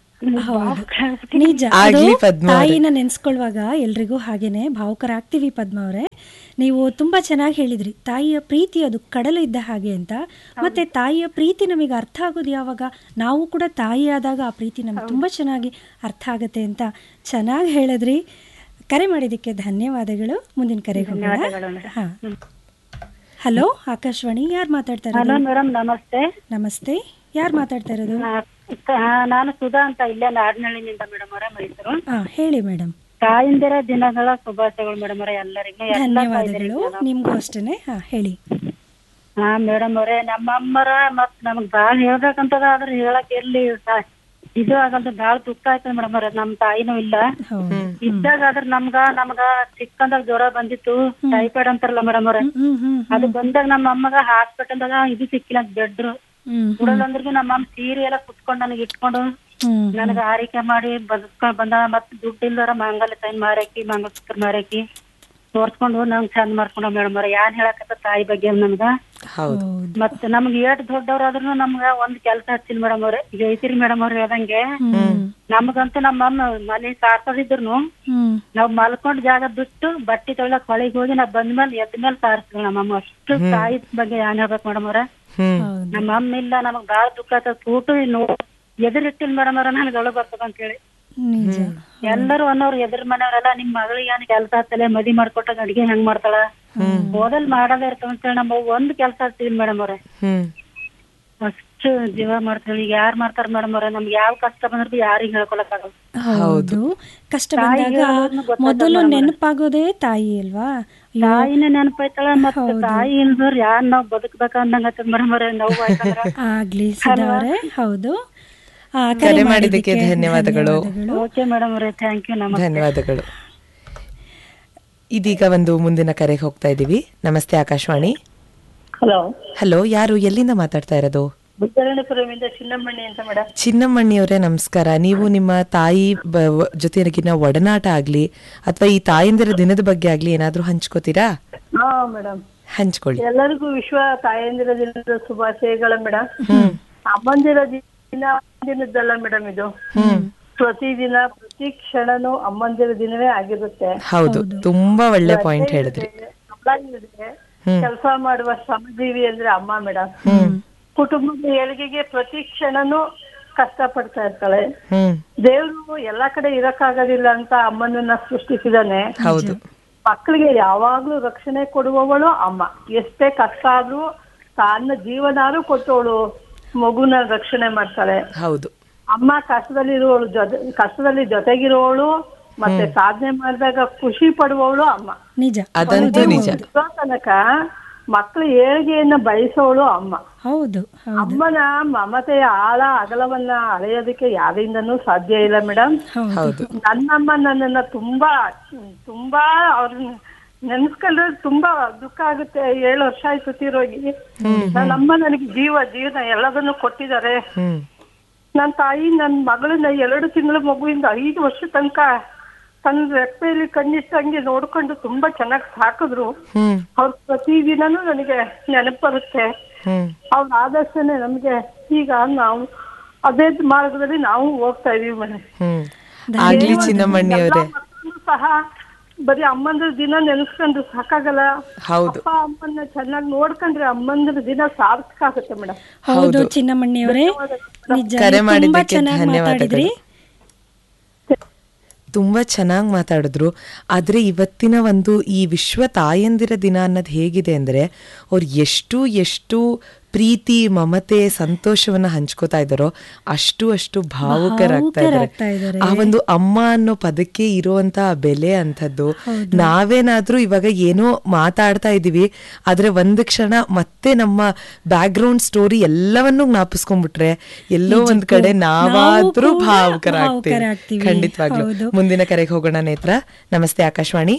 Speaker 3: ನಿಜ
Speaker 2: ಆಗ್ಲಿ
Speaker 3: ಅದು
Speaker 2: ಪದ್ಮ ಅವ್ರೆ.
Speaker 3: ತಾಯಿನ ನೆನ್ಸ್ಕೊಳ್ಳುವಾಗ ಎಲ್ರಿಗೂ ಹಾಗೇನೆ ಭಾವುಕರಾಗ್ತೀವಿ ಪದ್ಮ ಅವರೇ ನೀವು ತುಂಬಾ ಚೆನ್ನಾಗಿ ಹೇಳಿದ್ರಿ ತಾಯಿಯ ಪ್ರೀತಿ ಅದು ಕಡಲು ಇದ್ದ ಹಾಗೆ ಅಂತ ಮತ್ತೆ ತಾಯಿಯ ಪ್ರೀತಿ ನಮಗೆ ಅರ್ಥ ಆಗೋದು ಯಾವಾಗ ನಾವು ಕೂಡ ತಾಯಿ ಆದಾಗ ಆ ಪ್ರೀತಿ ನಮ್ಗೆ ತುಂಬಾ ಚೆನ್ನಾಗಿ ಅರ್ಥ ಆಗತ್ತೆ ಅಂತ ಚೆನ್ನಾಗಿ ಹೇಳಿದ್ರಿ ಕರೆ ಮಾಡಿದ್ದಕ್ಕೆ ಧನ್ಯವಾದಗಳು ಮುಂದಿನ ಕರೆಗೆ ಹೋಗೋಣ ಹಾ ಹಲೋ ಆಕಾಶವಾಣಿ ಯಾರು ಮಾತಾಡ್ತಾ
Speaker 5: ಹಲೋ
Speaker 3: ಇರೋದು
Speaker 5: ಮೇಡಮ್ ನಮಸ್ತೆ
Speaker 3: ನಮಸ್ತೆ ಯಾರು ಮಾತಾಡ್ತಾ ಇರೋದು
Speaker 5: ನಾ- ಕ- ನಾನು ಸುಧಾ ಅಂತ ಇಲ್ಲೇ ನಾಡನಹಳ್ಳಿನಿಂದ ಮೇಡಮ್ ಅವರ ಮೈಸೂರು
Speaker 3: ಹಾ ಹೇಳಿ ಮೇಡಮ್
Speaker 5: ತಾಯಿಂದಿರ ದಿನಗಳ ಶುಭಾಶಯಗಳು ಮೇಡಮ್ ಅವರ ಎಲ್ಲರಿಗೂ ಎಲ್ಲ
Speaker 3: ಧನ್ಯವಾದಗಳು ನಿಮ್ಗೂ ಅಷ್ಟೇನೆ ಹಾ ಹೇಳಿ
Speaker 5: ಹಾ ಮೇಡಮ್ ಅವರೇ ನಮ್ಮ ಅಮ್ಮರ ಮತ್ ನಮಗ್ ಬಾಳ್ ಹೇಳ್ಬೇಕಂತದ ಆದ್ರೆ ಹೇಳಕ್ ಎಲ್ಲಿ ಸ- ಇದು ಆಗಲ್ದು ಬಾಳ್ ದುಃಖ ಆಯ್ತದ ಮೇಡಮ್ ಅವ್ರೆ ನಮ್ ತಾಯಿನೂ ಇಲ್ಲ
Speaker 3: ಹೌದು
Speaker 5: ಇದ್ದಾಗ ಆದ್ರ ನಮ್ಗ ನಮ್ಗ ಚಿಕ್ಕಂದಾಗ ಜ್ವರ ಬಂದಿತ್ತು ಟೈಫಾಯ್ಡ್ ಅಂತಾರಲ್ಲ ಮೇಡಮ್ ಅವ್ರೆ
Speaker 3: ಹ್ಮ್ ಹ್ಮ್
Speaker 5: ಅದು ಬಂದಾಗ ನಮ್ಮ ಅಮ್ಮಗ ಹಾಸ್ಪಿಟಲ್ದಾಗ ಇದು ಸಿಕ್ಕಿಲ್ಲ ಅಂತ ಬೆಡ್ರು
Speaker 3: ಹ್ಮ್
Speaker 5: ಉಡೋದಂದ್ರಿಗೂ ನಮ್ಮ ಅಮ್ಮ ಸೀರೆ ಎಲ್ಲ ಕುತ್ಕೊಂಡ್ ನನಗೆ ಇಟ್ಕೊಂಡು
Speaker 3: ಹ್ಮ್
Speaker 5: ನನಗ ಆರೈಕೆ ಮಾಡಿ ಬದುಕೊಂಡ್ ಬಂದ ಮತ್ ದುಡ್ಡು ಇಲ್ದರ ಮಾಂಗಲ್ಯ ತೈನ್ ಮಾರಾಕಿ ಮಂಗಲಸೂತ್ರ ಮಾರಾಕಿ ತೋರ್ಸ್ಕೊಂಡು ನಂಗ್ ಚಂದ ಮಾಡ್ಕೊಂಡ ಮೇಡಮ್ ಅವ್ರ ಯಾನ್ ಹೇಳಕತ್ತ ತಾಯಿ ಬಗ್ಗೆ ನಮ್ಗ
Speaker 2: ಹೌದು
Speaker 5: ಮತ್ ನಮ್ಗ್ ಏಟ್ ದೊಡ್ಡವ್ರಾದ್ರೂ ನಮ್ಗ ಒಂದ್ ಕೆಲ್ಸ ಹಚ್ಚಿಲ್ಲ ಮೇಡಮ್ ಅವ್ರೆ ಈಗ ಐತಿರಿ ಮೇಡಮ್ ಅವ್ರ ಹೇಳ್ದಂಗೆ ನಮಗಂತೂ ನಮ್ಮ ಅಮ್ಮ ಮನೆ ಸಾರ್ಸೋದಿದ್ರು
Speaker 3: ಹ್ಮ್
Speaker 5: ನಾವ್ ಮಲ್ಕೊಂಡ್ ಜಾಗ ಬಿಟ್ಟು ಬಟ್ಟೆ ತೊಳಕ್ ಹೊಳಿಗೆ ಹೋಗಿ ನಾವ್ ಬಂದ್ಮೇಲೆ ಎದ್ದ ಮೇಲೆ ಸಾರಿಸ್ತೀವಿ ನಮ್ಮ ಅಮ್ಮ ಅಷ್ಟು ತಾಯಿ ಬಗ್ಗೆ ಏನ್ ಹೇಳ್ಬೇಕು ಮೇಡಮ್ ಅವ್ರ
Speaker 2: ಹ್ಮ್
Speaker 3: ಹೌದು
Speaker 5: ನಮ್ಮ ಅಮ್ಮ ಇಲ್ಲ ನಮಗ್ ಬಾಳ ದುಃಖ ಆತ ಊಟ ನೋ ಎದುರಿಟ್ಟಿಲ್ ಮೇಡಮ್ ಅವ್ರ ನನಗೆ ಒಳಗ್ ಬರ್ತದ ಅಂತ ಹೇಳಿ
Speaker 3: ನಿಜ
Speaker 5: ಎಲ್ಲರೂ ಅನ್ನೋರು ಎದುರ್ ಮನೆಯವರೆಲ್ಲ ನಿಮ್ ಮಗಳಿಗೆ ಏನ್ ಕೆಲ್ಸ ಹತ್ತಲೆ ಮದಿ ಮಾಡ್ಕೊಟ್ಟಾಗ ಅಡಿಗೆ ಹೆಂಗ್ ಮಾಡ್ತಾಳ ಓದಲ್ ಮಾಡದೇ ಇರ್ತಾವ ಅಂತೇಳಿ ನಮ್ಮ ಅವ್ವ ಒಂದ್ ಕೆಲ್ಸ ಹಚ್ತೀವಿ ಮೇಡಮ್ ಅವ್ರೆ
Speaker 2: ಹ್ಮ್
Speaker 5: ಅಷ್ಟು ಜೀವ ಮಾಡ್ತಾಳೆ ಈಗ ಯಾರ್ ಮಾಡ್ತಾರ ಮೇಡಮ್ ಅವ್ರೆ ನಮ್ಗೆ ಯಾವ ಕಷ್ಟ ಬಂದ್ರು ಯಾರಿಗ್ ಹೇಳ್ಕೊಳಕ್ ಆಗಲ್ಲ
Speaker 3: ಹೌದು ಕಷ್ಟ ಬಂದಾಗ ಮೊದಲು ನೆನಪಾಗೋದೇ ತಾಯಿ ಅಲ್ವಾ ಅಯ್ಯೋ,
Speaker 5: ತಾಯಿನ ನೆನಪಾಯ್ತಾಳ ಮತ್ತೆ ತಾಯಿ ಇಲ್ದವ್ರ ಯಾರ್ ನಾವ್ ಬದುಕ್ಬೇಕ ಅಂದಂಗ ಮೇಡಮ್ ಅವ್ರೆ ನೋವು ಆಯ್ತಂದ್ರ
Speaker 3: ಆಗ್ಲಿ ಸುಧಾವ್ರೆ ಹೌದು ಆ,
Speaker 2: ಕರೆ ಮಾಡಿದ್ದಕ್ಕೆ ಧನ್ಯವಾದಗಳು
Speaker 5: ಓಕೆ ಮೇಡಮ್ ಅವ್ರೆ ಥ್ಯಾಂಕ್ ಯು ನಮಸ್ತೆ
Speaker 2: ಧನ್ಯವಾದಗಳು ಇದೀಗ ಒಂದು ಮುಂದಿನ ಕರೆಗೆ ಹೋಗ್ತಾ ಇದ್ದೀವಿ ನಮಸ್ತೆ ಆಕಾಶವಾಣಿ
Speaker 1: ಹಲೋ
Speaker 2: ಹಲೋ ಯಾರು ಎಲ್ಲಿಂದ ಮಾತಾಡ್ತಾ ಇರೋದು
Speaker 1: ಬುದ್ಧರಣಪುರಮಿಂದ ಚಿನ್ನಮ್ಮಣ್ಣಿ ಅಂತ ಮೇಡಮ್
Speaker 2: ಚಿನ್ನಮ್ಮಣ್ಣಿಯವರೇ ನಮಸ್ಕಾರ ನೀವು ನಿಮ್ಮ ತಾಯಿ ಬ- ವ- ಜೊತೆಗಿನ ಒಡನಾಟ ಆಗ್ಲಿ ಅಥವಾ ಈ ತಾಯಂದಿರ ದಿನದ ಬಗ್ಗೆ ಆಗ್ಲಿ ಏನಾದ್ರೂ ಹಂಚ್ಕೋತೀರಾ
Speaker 1: ಹಾ ಮೇಡಮ್
Speaker 2: ಹಂಚ್ಕೊಳ್ಳಿ
Speaker 1: ಎಲ್ಲರಿಗೂ ವಿಶ್ವ ತಾಯಂದಿರ ದಿನದ ಶುಭಾಶಯಗಳ ಮೇಡಮ್ ಅಮ್ಮಂದಿರ ದಿನ ದಿನದ್ದಲ್ಲ ಮೇಡಮ್ ಇದು ಪ್ರತಿದಿನ ಪ್ರತಿ ಕ್ಷಣನೂ ಅಮ್ಮಂದಿರ ದಿನವೇ ಆಗಿರುತ್ತೆ
Speaker 2: ಹೌದು ತುಂಬಾ ಒಳ್ಳೆ ಪಾಯಿಂಟ್ ಹೇಳಿದ್ರಿ
Speaker 1: ಕೆಲಸ ಮಾಡುವ ಶ್ರಮಜೀವಿ ಅಂದ್ರೆ ಅಮ್ಮ ಮೇಡಮ್ ಕುಟುಂಬದ ಏಳಿಗೆಗೆ ಪ್ರತಿ ಕ್ಷಣನೂ ಕಷ್ಟ ಪಡ್ತಾ ಇರ್ತಾಳೆ
Speaker 2: ಹ್ಮ್
Speaker 1: ದೇವ್ರು ಎಲ್ಲಾ ಕಡೆ ಇರಕ್ಕಾಗೋದಿಲ್ಲ ಅಂತ ಅಮ್ಮನನ್ನ ಸೃಷ್ಟಿಸಿದಾನೆ
Speaker 2: ಹೌದು
Speaker 1: ಮಕ್ಕಳಿಗೆ ಯಾವಾಗ್ಲೂ ರಕ್ಷಣೆ ಕೊಡುವವಳು ಅಮ್ಮ ಎಷ್ಟೇ ಕಷ್ಟ ಆದ್ರೂ ತನ್ನ ಜೀವನಾರು ಕೊಟ್ಟವಳು ಮಗುನ ರಕ್ಷಣೆ ಮಾಡ್ತಾಳೆ
Speaker 2: ಹೌದು
Speaker 1: ಅಮ್ಮ ಕಷ್ಟದಲ್ಲಿರುವವಳು ಜೊತೆ ಕಷ್ಟದಲ್ಲಿ ಜೊತೆಗಿರುವವಳು ಮತ್ತೆ ಸಾಧನೆ ಮಾಡಿದಾಗ ಖುಷಿ ಪಡುವವಳು ಅಮ್ಮ
Speaker 3: ನಿಜ
Speaker 2: ಅದಂತೂ ನಿಜ
Speaker 1: ಇಷ್ಟೋ ತನಕ ಮಕ್ಕಳ ಏಳಿಗೆಯನ್ನ ಬಯಸೋಳು ಅಮ್ಮ
Speaker 3: ಹೌದು ಹೌದು
Speaker 1: ಅಮ್ಮನ ಮಮತೆಯ ಆಳ ಅಗಲವನ್ನ ಅಳೆಯೋದಕ್ಕೆ ಯಾರಿಂದನೂ ಸಾಧ್ಯ ಇಲ್ಲ ಮೇಡಮ್
Speaker 2: ಹೌದು
Speaker 1: ನನ್ನಮ್ಮ ನನ್ನನ್ನ ತುಂಬಾ ತುಂಬಾ ಅವ್ರನ್ನ ನೆನ್ಸ್ಕೊಂಡ್ರೆ ತುಂಬಾ ದುಃಖ ಆಗುತ್ತೆ ಏಳು ವರ್ಷ ಆಯ್ತು ತೀರೋಗಿ ನನ್ನಮ್ಮ ನನಗೆ ಜೀವ ಜೀವನ ಎಲ್ಲದನ್ನು ಕೊಟ್ಟಿದ್ದಾರೆ
Speaker 2: ಹ್ಮ್
Speaker 1: ನನ್ನ ತಾಯಿ ನನ್ನ ಮಗಳನ್ನ ಎರಡು ತಿಂಗಳ ಮಗುವಿಂದ ಐದು ವರ್ಷ ತನಕ ತನ್ನ ರೆಪ್ಪೆಯಲ್ಲಿ ಕಣ್ಣಿಟ್ಟಂಗೆ ನೋಡ್ಕೊಂಡು ತುಂಬಾ ಚೆನ್ನಾಗಿ ಸಾಕಿದ್ರು
Speaker 2: ಹ್ಮ್
Speaker 1: ಅವ್ರ ಪ್ರತಿದಿನನೂ ನನಗೆ ನೆನಪು ಬರುತ್ತೆ
Speaker 2: ಹ್ಮ್
Speaker 1: ಅವ್ರ ಆದರ್ಶನೇ ನಮ್ಗೆ ಈಗ ನಾವು ಅದೇ ಮಾರ್ಗದಲ್ಲಿ ನಾವು ಹೋಗ್ತಾ ಇದೀವಿ ಮೇಡಮ್
Speaker 2: ಹ್ಮ್ ಆಗ್ಲಿ ಚಿನ್ನಮಣ್ಣಿ ಅವರೇ
Speaker 1: ಮಕ್ಕಳು ಸಹ ಬರೀ ಅಮ್ಮಂದ್ರ ದಿನ ನೆನೆಸ್ಕೊಂಡು ಸಾಕಾಗಲ್ಲ
Speaker 2: ಹೌದು
Speaker 1: ಅಪ್ಪ ಅಮ್ಮನ್ನ ಚೆನ್ನಾಗಿ ನೋಡ್ಕೊಂಡ್ರೆ ಅಮ್ಮಂದ್ರ ದಿನ ಸಾರ್ಥಕ ಆಗುತ್ತೆ ಮೇಡಮ್
Speaker 3: ಹೌದು ಚಿನ್ನಮಣ್ಣಿಯವರೇ ನಿಜ
Speaker 2: ಕರೆ
Speaker 3: ನೀವು ತುಂಬಾ
Speaker 2: ಮಾಡಿದ್ದಕ್ಕೆ
Speaker 3: ಚೆನ್ನಾಗಿ ಮಾತಾಡಿದ್ರಿ
Speaker 2: ಧನ್ಯವಾದಗಳು. ತುಂಬಾ ಚೆನ್ನಾಗಿ ಮಾತಾಡಿದ್ರು ಆದ್ರೆ ಇವತ್ತಿನ ಒಂದು ಈ ವಿಶ್ವ ತಾಯಂದಿರ ದಿನ ಅನ್ನೋದು ಹೇಗಿದೆ ಅಂದ್ರೆ ಅವ್ರು ಎಷ್ಟು ಎಷ್ಟು ಪ್ರೀತಿ ಮಮತೆ ಸಂತೋಷವನ್ನ ಹಂಚ್ಕೋತಾ ಇದ್ದಾರೋ ಅಷ್ಟು ಅಷ್ಟು ಭಾವುಕರಾಗ್ತಾ
Speaker 3: ಭಾವುಕರಾಗ್ತಾ
Speaker 2: ಇದ್ದಾರೆ
Speaker 3: ಇದ್ದಾರೆ.
Speaker 2: ಆ ಒಂದು ಅಮ್ಮ ಅನ್ನೋ ಪದಕ್ಕೆ ಇರುವಂತ ಬೆಲೆ ಅಂತದ್ದು ನಾವೇನಾದ್ರೂ ಇವಾಗ ಏನೋ ಮಾತಾಡ್ತಾ ಇದೀವಿ ಆದ್ರೆ ಒಂದು ಕ್ಷಣ ಮತ್ತೆ ನಮ್ಮ ಬ್ಯಾಕ್ ಗ್ರೌಂಡ್ ಸ್ಟೋರಿ ಎಲ್ಲವನ್ನೂ ಜ್ಞಾಪಿಸ್ಕೊಂಡ್ಬಿಟ್ರೆ ಎಲ್ಲೋ ಒಂದ್ ಕಡೆ ನಾವಾದ್ರೂ
Speaker 3: ಕೂಡ
Speaker 2: ಭಾವುಕರಾಗ್ತೀವಿ
Speaker 3: ಭಾವುಕರಾಗ್ತೀವಿ.
Speaker 2: ಖಂಡಿತವಾಗ್ಲು
Speaker 3: ಹೌದು.
Speaker 2: ಮುಂದಿನ ಕರೆಗೆ ಹೋಗೋಣ ನೇತ್ರ ನಮಸ್ತೆ ಆಕಾಶವಾಣಿ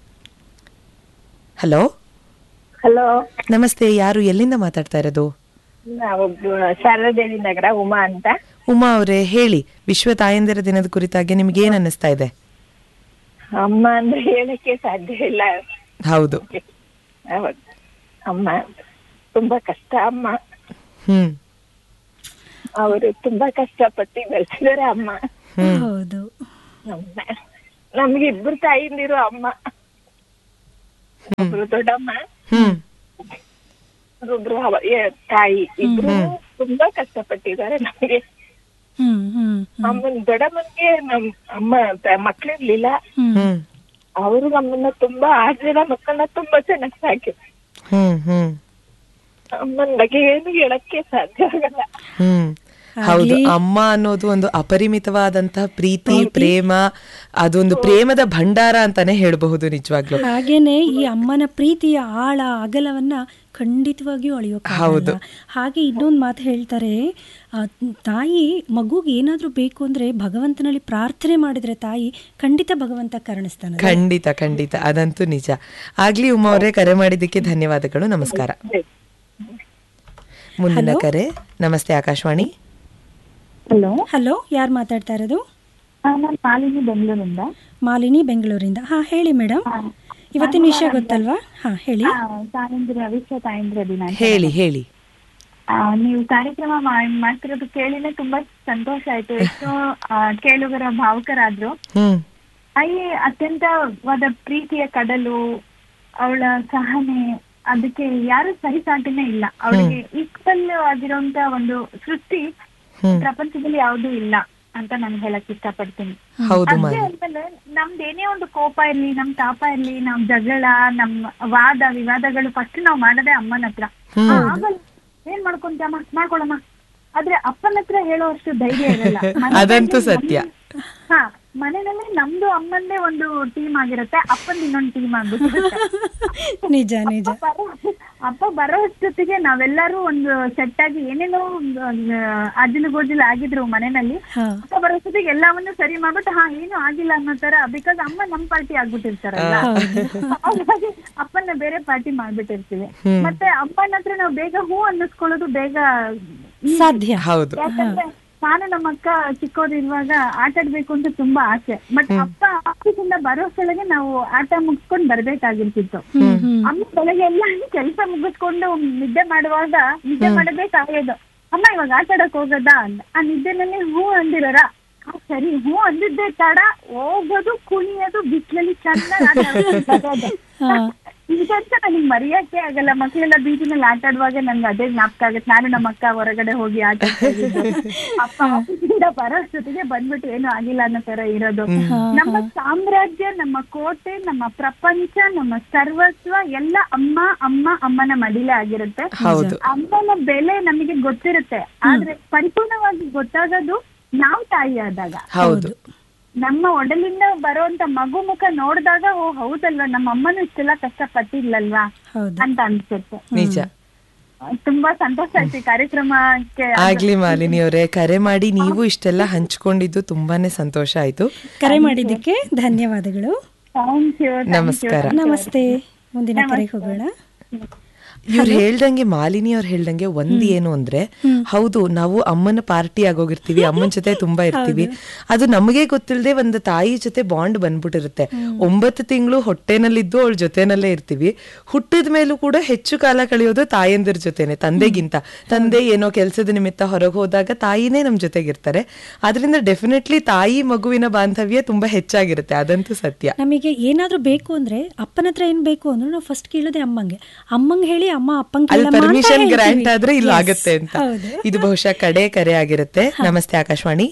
Speaker 2: ಹಲೋ
Speaker 7: ಹಲೋ
Speaker 2: ನಮಸ್ತೆ ಯಾರು ಎಲ್ಲಿಂದ ಮಾತಾಡ್ತಾ ಇರೋದು
Speaker 7: ನಾವು ಶಾರದಾದೇವಿ ನಗರ ಉಮಾ ಅಂತ
Speaker 2: ಉಮಾ ಅವರೇ ಹೇಳಿ ವಿಶ್ವ ತಾಯಂದಿರ ದಿನದ ಕುರಿತಾಗಿ ನಿಮ್ಗೆ ಏನ್ ಅನ್ನಿಸ್ತಾ ಇದೆ
Speaker 7: ಅಮ್ಮ ಅಂದ್ರೆ ಹೇಳಕ್ಕೆ ಸಾಧ್ಯ ಇಲ್ಲ
Speaker 2: ಹೌದು
Speaker 7: ಹೌದು ಅಮ್ಮ ತುಂಬಾ ಕಷ್ಟ ಅಮ್ಮ
Speaker 2: ಹ್ಮ್
Speaker 7: ಅವರು ತುಂಬಾ ಕಷ್ಟಪಟ್ಟು ಬೆಳೆಸಿದಾರೆ ಅಮ್ಮ
Speaker 3: ಹೌದು
Speaker 7: ನಮ್ಮ ನಮ್ಗೆ ಇಬ್ರು ತಾಯಿಂದಿರು ಅಮ್ಮ ಒಬ್ರು ದೊಡ್ಡಮ್ಮ
Speaker 2: ಹ್ಮ್
Speaker 7: ಒಬ್ರು ಅವ- ಏ, ತಾಯಿ ಇಬ್ರು ತುಂಬಾ ಕಷ್ಟಪಟ್ಟಿದ್ದಾರೆ ನಮ್ಗೆ
Speaker 3: ಹ್ಮ್ ಹ್ಮ್
Speaker 7: ಅಮ್ಮನ್ ದೊಡ್ಡಮ್ಮನ್ಗೆ ನಮ್ ಅಮ್ಮ ತ- ಮಕ್ಳಿರ್ಲಿಲ್ಲ
Speaker 2: ಹ್ಮ್
Speaker 7: ಅವರು ನಮ್ಮನ್ನ ತುಂಬಾ ಆರ್ ಜನ ಮಕ್ಕಳನ್ನ ತುಂಬಾ ಚೆನ್ನಾಗಿ ಸಾಕಿ
Speaker 2: ಹ್ಮ್ ಹ್ಮ್
Speaker 7: ಅಮ್ಮನ ಬಗ್ಗೆ ಏನು ಹೇಳಕ್ಕೆ ಸಾಧ್ಯ ಆಗಲ್ಲ
Speaker 2: ಹ್ಮ್ ಹೌದು ಅಮ್ಮ ಅನ್ನೋದು ಒಂದು ಅಪರಿಮಿತವಾದಂತಹ ಪ್ರೀತಿ ಪ್ರೇಮ ಅದೊಂದು ಪ್ರೇಮದ ಭಂಡಾರ ಅಂತಾನೆ ಹೇಳಬಹುದು ನಿಜವಾಗ್ಲು
Speaker 3: ಹಾಗೇನೆ ಈ ಅಮ್ಮನ ಪ್ರೀತಿಯ ಆಳ ಅಗಲವನ್ನ ಖಂಡಿತವಾಗಿಯೂ ಅಳಿಯೋಕ್ಕಾಗಲ್ಲ ಹಾಗೆ ಇನ್ನೊಂದು ಮಾತು ಹೇಳ್ತಾರೆ ಆ, ತಾಯಿ ಮಗುಗೆ ಏನಾದ್ರೂ ಬೇಕು ಅಂದ್ರೆ ಭಗವಂತನಲ್ಲಿ ಪ್ರಾರ್ಥನೆ ಮಾಡಿದ್ರೆ ತಾಯಿ ಖಂಡಿತ ಭಗವಂತ ಕರುಣಿಸ್ತಾನೆ
Speaker 2: ಖಂಡಿತ ಖಂಡಿತ ಅದಂತೂ ನಿಜ ಆಗ್ಲಿ ಉಮಾ ಅವರೇ ಕರೆ ಮಾಡಿದ್ದಕ್ಕೆ ಧನ್ಯವಾದಗಳು ನಮಸ್ಕಾರ ಮುಂದಿನ ಕರೆ ನಮಸ್ತೆ ಆಕಾಶವಾಣಿ
Speaker 8: ಹಲೋ
Speaker 3: ಹಲೋ ಯಾರು ಮಾತಾಡ್ತಾ ಇರೋದು
Speaker 8: ನಾನು ಮಾಲಿನಿ ಬೆಂಗಳೂರಿಂದ
Speaker 3: ಮಾಲಿನಿ ಬೆಂಗಳೂರಿಂದ ಹಾ ಹೇಳಿ ಮೇಡಮ್ ಇವತ್ತಿನ ವಿಷಯ ಗೊತ್ತಲ್ವಾ ಹಾ ಹೇಳಿ
Speaker 8: ತಾಯಂದಿರ ವಿಶ್ವ ತಾಯಂದಿರ ದಿನ
Speaker 2: ಹೇಳಿ ಹೇಳಿ
Speaker 8: ಆ, ನೀವು ಕಾರ್ಯಕ್ರಮ ಮಾ- ಮಾಡ್ತಿರೋದು ಕೇಳಿನೇ ತುಂಬಾ ಸಂತೋಷ ಆಯ್ತು ಎಷ್ಟೋ ಆ, ಕೇಳುಗರ ಭಾವುಕರಾದ್ರು
Speaker 2: ಹ್ಮ್
Speaker 8: ತಾಯಿ ಅತ್ಯಂತವಾದ ಪ್ರೀತಿಯ ಕಡಲು ಅವಳ ಸಹನೆ ಅದಕ್ಕೆ ಯಾರು ಸಹಿಸಾಟಿನೇ ಇಲ್ಲ ಅವಳಿಗೆ ಈಕ್ವಲ್ ಆಗಿರುವಂತ ಒಂದು ಸೃಷ್ಟಿ
Speaker 2: ಹ್ಮ್.
Speaker 8: ಪ್ರಪಂಚದಲ್ಲಿ ಯಾವುದೂ ಇಲ್ಲ ಅಂತ ನಾನು ಹೇಳಕ್ ಇಷ್ಟಪಡ್ತೀನಿ
Speaker 2: ಹೌದು
Speaker 8: ಅಷ್ಟೇ
Speaker 2: ಮಾಲಿ
Speaker 8: ಆದ್ಮೇಲೆ ನಮ್ದು ಏನೇ ಒಂದು ಕೋಪ ಇರ್ಲಿ ನಮ್ ತಾಪ ಇರ್ಲಿ ನಮ್ ಜಗಳ ನಮ್ ವಾದ ವಿವಾದಗಳು ಫಸ್ಟ್ ನಾವ್ ಮಾಡದೆ ಅಮ್ಮನ ಹತ್ರ ಆ, ಆಗಲ್ಲ ಏನ್ ಮಾಡ್ಕೊಂತಮ್ಮ ಮಾಡ್ಕೊಳಮ್ಮ ಆದ್ರೆ ಅಪ್ಪನ ಹತ್ರ ಹೇಳೋ ಅಷ್ಟು ಧೈರ್ಯ ಇರಲ್ಲ ಮನೆಯಲ್ಲಿ
Speaker 2: ಅದಂತೂ ಸತ್ಯ.
Speaker 8: ನಮ್- ಹಾ ಮನೆಯಲ್ಲಿ ನಮ್ದು ಅಮ್ಮಂದೇ ಒಂದು ಟೀಮ್ ಆಗಿರುತ್ತೆ ಅಪ್ಪಂದು ಇನ್ನೊಂದು ಟೀಮ್ ಆಗ್ಬಿಟ್ಟಿರುತ್ತೆ
Speaker 3: ನಿಜ ನಿಜ
Speaker 8: ಅಪ್ಪ ಬರೋ- ಅಪ್ಪ ಬರೋ ಅಷ್ಟೊತ್ತಿಗೆ ನಾವೆಲ್ಲರೂ ಒಂದು ಸೆಟ್ ಆಗಿ ಏನೇನೋ ಒಂದು, ಆ, ಅಜ್ಜನ ಗೋಜಿಲ್ ಆಗಿದ್ರು ಮನೆಯಲ್ಲಿ
Speaker 3: ಹಾ
Speaker 8: ಅಪ್ಪ ಬರೋಷ್ಟೊತ್ತಿಗೆ ಎಲ್ಲವನ್ನೂ ಸರಿ ಮಾಡ್ಬಿಟ್ಟು ಹಾ ಏನು ಆಗಿಲ್ಲ ಅನ್ನೋ ತರ ಬಿಕಾಸ್ ಅಮ್ಮ ನಮ್ ಪಾರ್ಟಿ ಆಗ್ಬಿಟ್ಟಿರ್ತಾರಲ್ಲ ಹಾಗಾಗಿ ಅಪ್ಪನ ಬೇರೆ ಪಾರ್ಟಿ ಮಾಡ್ಬಿಟ್ಟಿರ್ತೀವಿ ಮತ್ತೆ ಅಮ್ಮನ ಹತ್ರ ನಾವು ಬೇಗ ಹೂ ಅನ್ನಿಸ್ಕೊಳ್ಳೋದು ಬೇಗ easy.
Speaker 3: ಸಾಧ್ಯ
Speaker 2: ಹೌದು
Speaker 8: ಯಾಕಂದ್ರೆ ನಾನು ನಮ್ಮ ಅಕ್ಕ ಚಿಕ್ಕವರಿರುವಾಗ ಆಟ ಆಡ್ಬೇಕು ಅಂತ ತುಂಬಾ ಆಸೆ ಬಟ್ ಅಪ್ಪ ಆಫೀಸಿಂದ ಬರೋಷ್ಟೊಳಗೆ ನಾವು ಆಟ ಮುಗಿಸ್ಕೊಂಡ್ ಬರ್ಬೇಕಾಗಿರ್ತಿತ್ತು
Speaker 3: ಹ್ಮ್ ಹ್ಮ್
Speaker 8: ಅಮ್ಮ ಬೆಳಗ್ಗೆ ಎಲ್ಲ ಕೆಲಸ ಮುಗಿಸ್ಕೊಂಡು ನಿದ್ದೆ ಮಾಡುವಾಗ ನಿದ್ದೆ ಮಾಡದೇ ಕಾಯೋದು ಅಮ್ಮ ಇವಾಗ ಆಟ ಆಡಕ್ ಹೋಗೋದಾ ಅಂತ ಆ ನಿದ್ದೆನಲ್ಲಿ ಹೂ ಅಂದಿರೋರ ಆ, ಸರಿ ಹೂ ಅಂದಿದ್ದೆ ತಡ ಹೋಗೋದು ಕುಣಿಯೋದು ಬಿಸಿಲಲ್ಲಿ ಚೆನ್ನಾಗಿ ಆಟ ಆಡ್ಕೊಂಡು ಬರೋದು. ಇದಂತ ನನಗೆ ಮರೆಯಕ್ಕೆ ಆಗಲ್ಲ ಮಕ್ಕಳೆಲ್ಲ ಬೀದಿನಲ್ಲಿ ಆಟ ಆಡುವಾಗ ನನ್ಗೆ ಅದೇ ಜ್ಞಾಪಕ ಆಗುತ್ತೆ ನಾನು ನಮ್ಮ ಅಕ್ಕ ಹೊರಗಡೆ ಹೋಗಿ ಆಟ ಆಡ್ತಾ ಇದ್ದಿದ್ದು. ಅಪ್ಪ ಆಫೀಸಿಂದ ಬರೋ ಅಷ್ಟೊತ್ತಿಗೆ ಬಂದ್ಬಿಟ್ಟು ಏನು ಆಗಿಲ್ಲ ಅನ್ನೋ ತರ ಇರೋದು ನಮ್ಮ ಸಾಮ್ರಾಜ್ಯ ನಮ್ಮ ಕೋಟೆ ನಮ್ಮ ಪ್ರಪಂಚ ನಮ್ಮ ಸರ್ವಸ್ವ ಎಲ್ಲ ಅಮ್ಮ ಅಮ್ಮ ಅಮ್ಮನ ಮಡಿಲೇ ಆಗಿರುತ್ತೆ
Speaker 2: ಹೌದು
Speaker 8: ಅಮ್ಮನ ಬೆಲೆ ನಮಗೆ ಗೊತ್ತಿರುತ್ತೆ ಆದ್ರೆ ಪರಿಪೂರ್ಣವಾಗಿ ಗೊತ್ತಾಗೋದು ನಾವು ತಾಯಿ ಆದಾಗ
Speaker 2: ಹೌದು
Speaker 8: ನಮ್ಮ ಒಡಲಿಂದ ಬರುವಂತ ಮಗು ಮುಖ ನೋಡಿದಾಗ ಓ ಹೌದಲ್ವಾ ನಮ್ಮ ಅಮ್ಮನೂ ಇಷ್ಟೆಲ್ಲ ಕಷ್ಟ ಪಟ್ಟಿಲ್ಲಲ್ವಾ
Speaker 3: ಹೌದು
Speaker 8: ಅಂತ ಅನ್ಸುತ್ತೆ
Speaker 2: ನಿಜ
Speaker 8: ತುಂಬಾ ಸಂತೋಷ ಆಯ್ತು ಈ ಕಾರ್ಯಕ್ರಮಕ್ಕೆ
Speaker 2: ಆಗ್ಲಿ ಮಾಲಿನಿ ಅವರೇ ಕರೆ ಮಾಡಿ ನೀವು ಇಷ್ಟೆಲ್ಲ ಹಂಚ್ಕೊಂಡಿದ್ದು ತುಂಬಾನೇ ಸಂತೋಷ ಆಯ್ತು
Speaker 3: ಕರೆ ಮಾಡಿದ್ದಕ್ಕೆ ಧನ್ಯವಾದಗಳು
Speaker 8: ಥ್ಯಾಂಕ್ ಯು
Speaker 2: ನಮಸ್ಕಾರ
Speaker 3: ನಮಸ್ತೆ ಮುಂದಿನ ಕರೆಗೆ ಹೋಗೋಣ
Speaker 2: ಇವ್ರು ಹೇಳ್ದಂಗೆ ಮಾಲಿನಿ ಅವ್ರು ಹೇಳ್ದಂಗೆ ಒಂದ್ ಏನು ಅಂದ್ರೆ ಹೌದು ನಾವು ಅಮ್ಮನ ಪಾರ್ಟಿ ಆಗೋಗಿರ್ತೀವಿ ಅಮ್ಮನ ಜೊತೆ ತುಂಬಾ ಇರ್ತೀವಿ ಅದು ನಮಗೆ ಗೊತ್ತಿಲ್ಲದೆ ಒಂದು ತಾಯಿ ಜೊತೆ ಬಾಂಡ್ ಬಂದ್ಬಿಟ್ಟಿರುತ್ತೆ ಒಂಬತ್ತು ತಿಂಗಳು ಹೊಟ್ಟೆನಲ್ಲಿದ್ದು ಅವಳ ಜೊತೆನಲ್ಲೇ ಇರ್ತೀವಿ ಹುಟ್ಟಿದ ಮೇಲೂ ಕೂಡ ಹೆಚ್ಚು ಕಾಲ ಕಳೆಯೋದು ತಾಯಂದಿರ ಜೊತೆನೆ ತಂದೆಗಿಂತ ತಂದೆ ಏನೋ ಕೆಲಸದ ನಿಮಿತ್ತ ಹೊರಗೆ ಹೋದಾಗ ತಾಯಿನೇ ನಮ್ ಜೊತೆಗಿರ್ತಾರೆ ಅದರಿಂದ ಡೆಫಿನೆಟ್ಲಿ ತಾಯಿ ಮಗುವಿನ ಬಾಂಧವ್ಯ ತುಂಬಾ ಹೆಚ್ಚಾಗಿರುತ್ತೆ ಅದಂತೂ ಸತ್ಯ
Speaker 3: ನಮಗೆ ಏನಾದ್ರೂ ಬೇಕು ಅಂದ್ರೆ ಅಪ್ಪನ ಹತ್ರ ಏನ್ ಬೇಕು ಅಂದ್ರೆ ನಾವು ಫಸ್ಟ್ ಕೇಳೋದೇ ಅಮ್ಮಂಗೆ ಅಮ್ಮಂಗೆ ಹೇಳಿ ಅಮ್ಮ ಅಪ್ಪಂಗೆ
Speaker 2: ಅಲ್ಲಿ
Speaker 3: ಕೇಳಮ್ಮ ಅಂತ
Speaker 2: ಪರ್ಮಿಷನ್
Speaker 3: ಹೇಳ್ತೀವಿ.
Speaker 2: ಗ್ರಾಂಟ್ ಆದ್ರೆ ಇಲ್ಲ
Speaker 3: Yes,
Speaker 2: ಆಗತ್ತೆ ಅಂತ
Speaker 3: ಹೌದು
Speaker 2: ಇದು ಬಹುಶಃ ಕಡೆ ಕರೆ ಆಗಿರುತ್ತೆ ನಮಸ್ತೆ ಆಕಾಶವಾಣಿ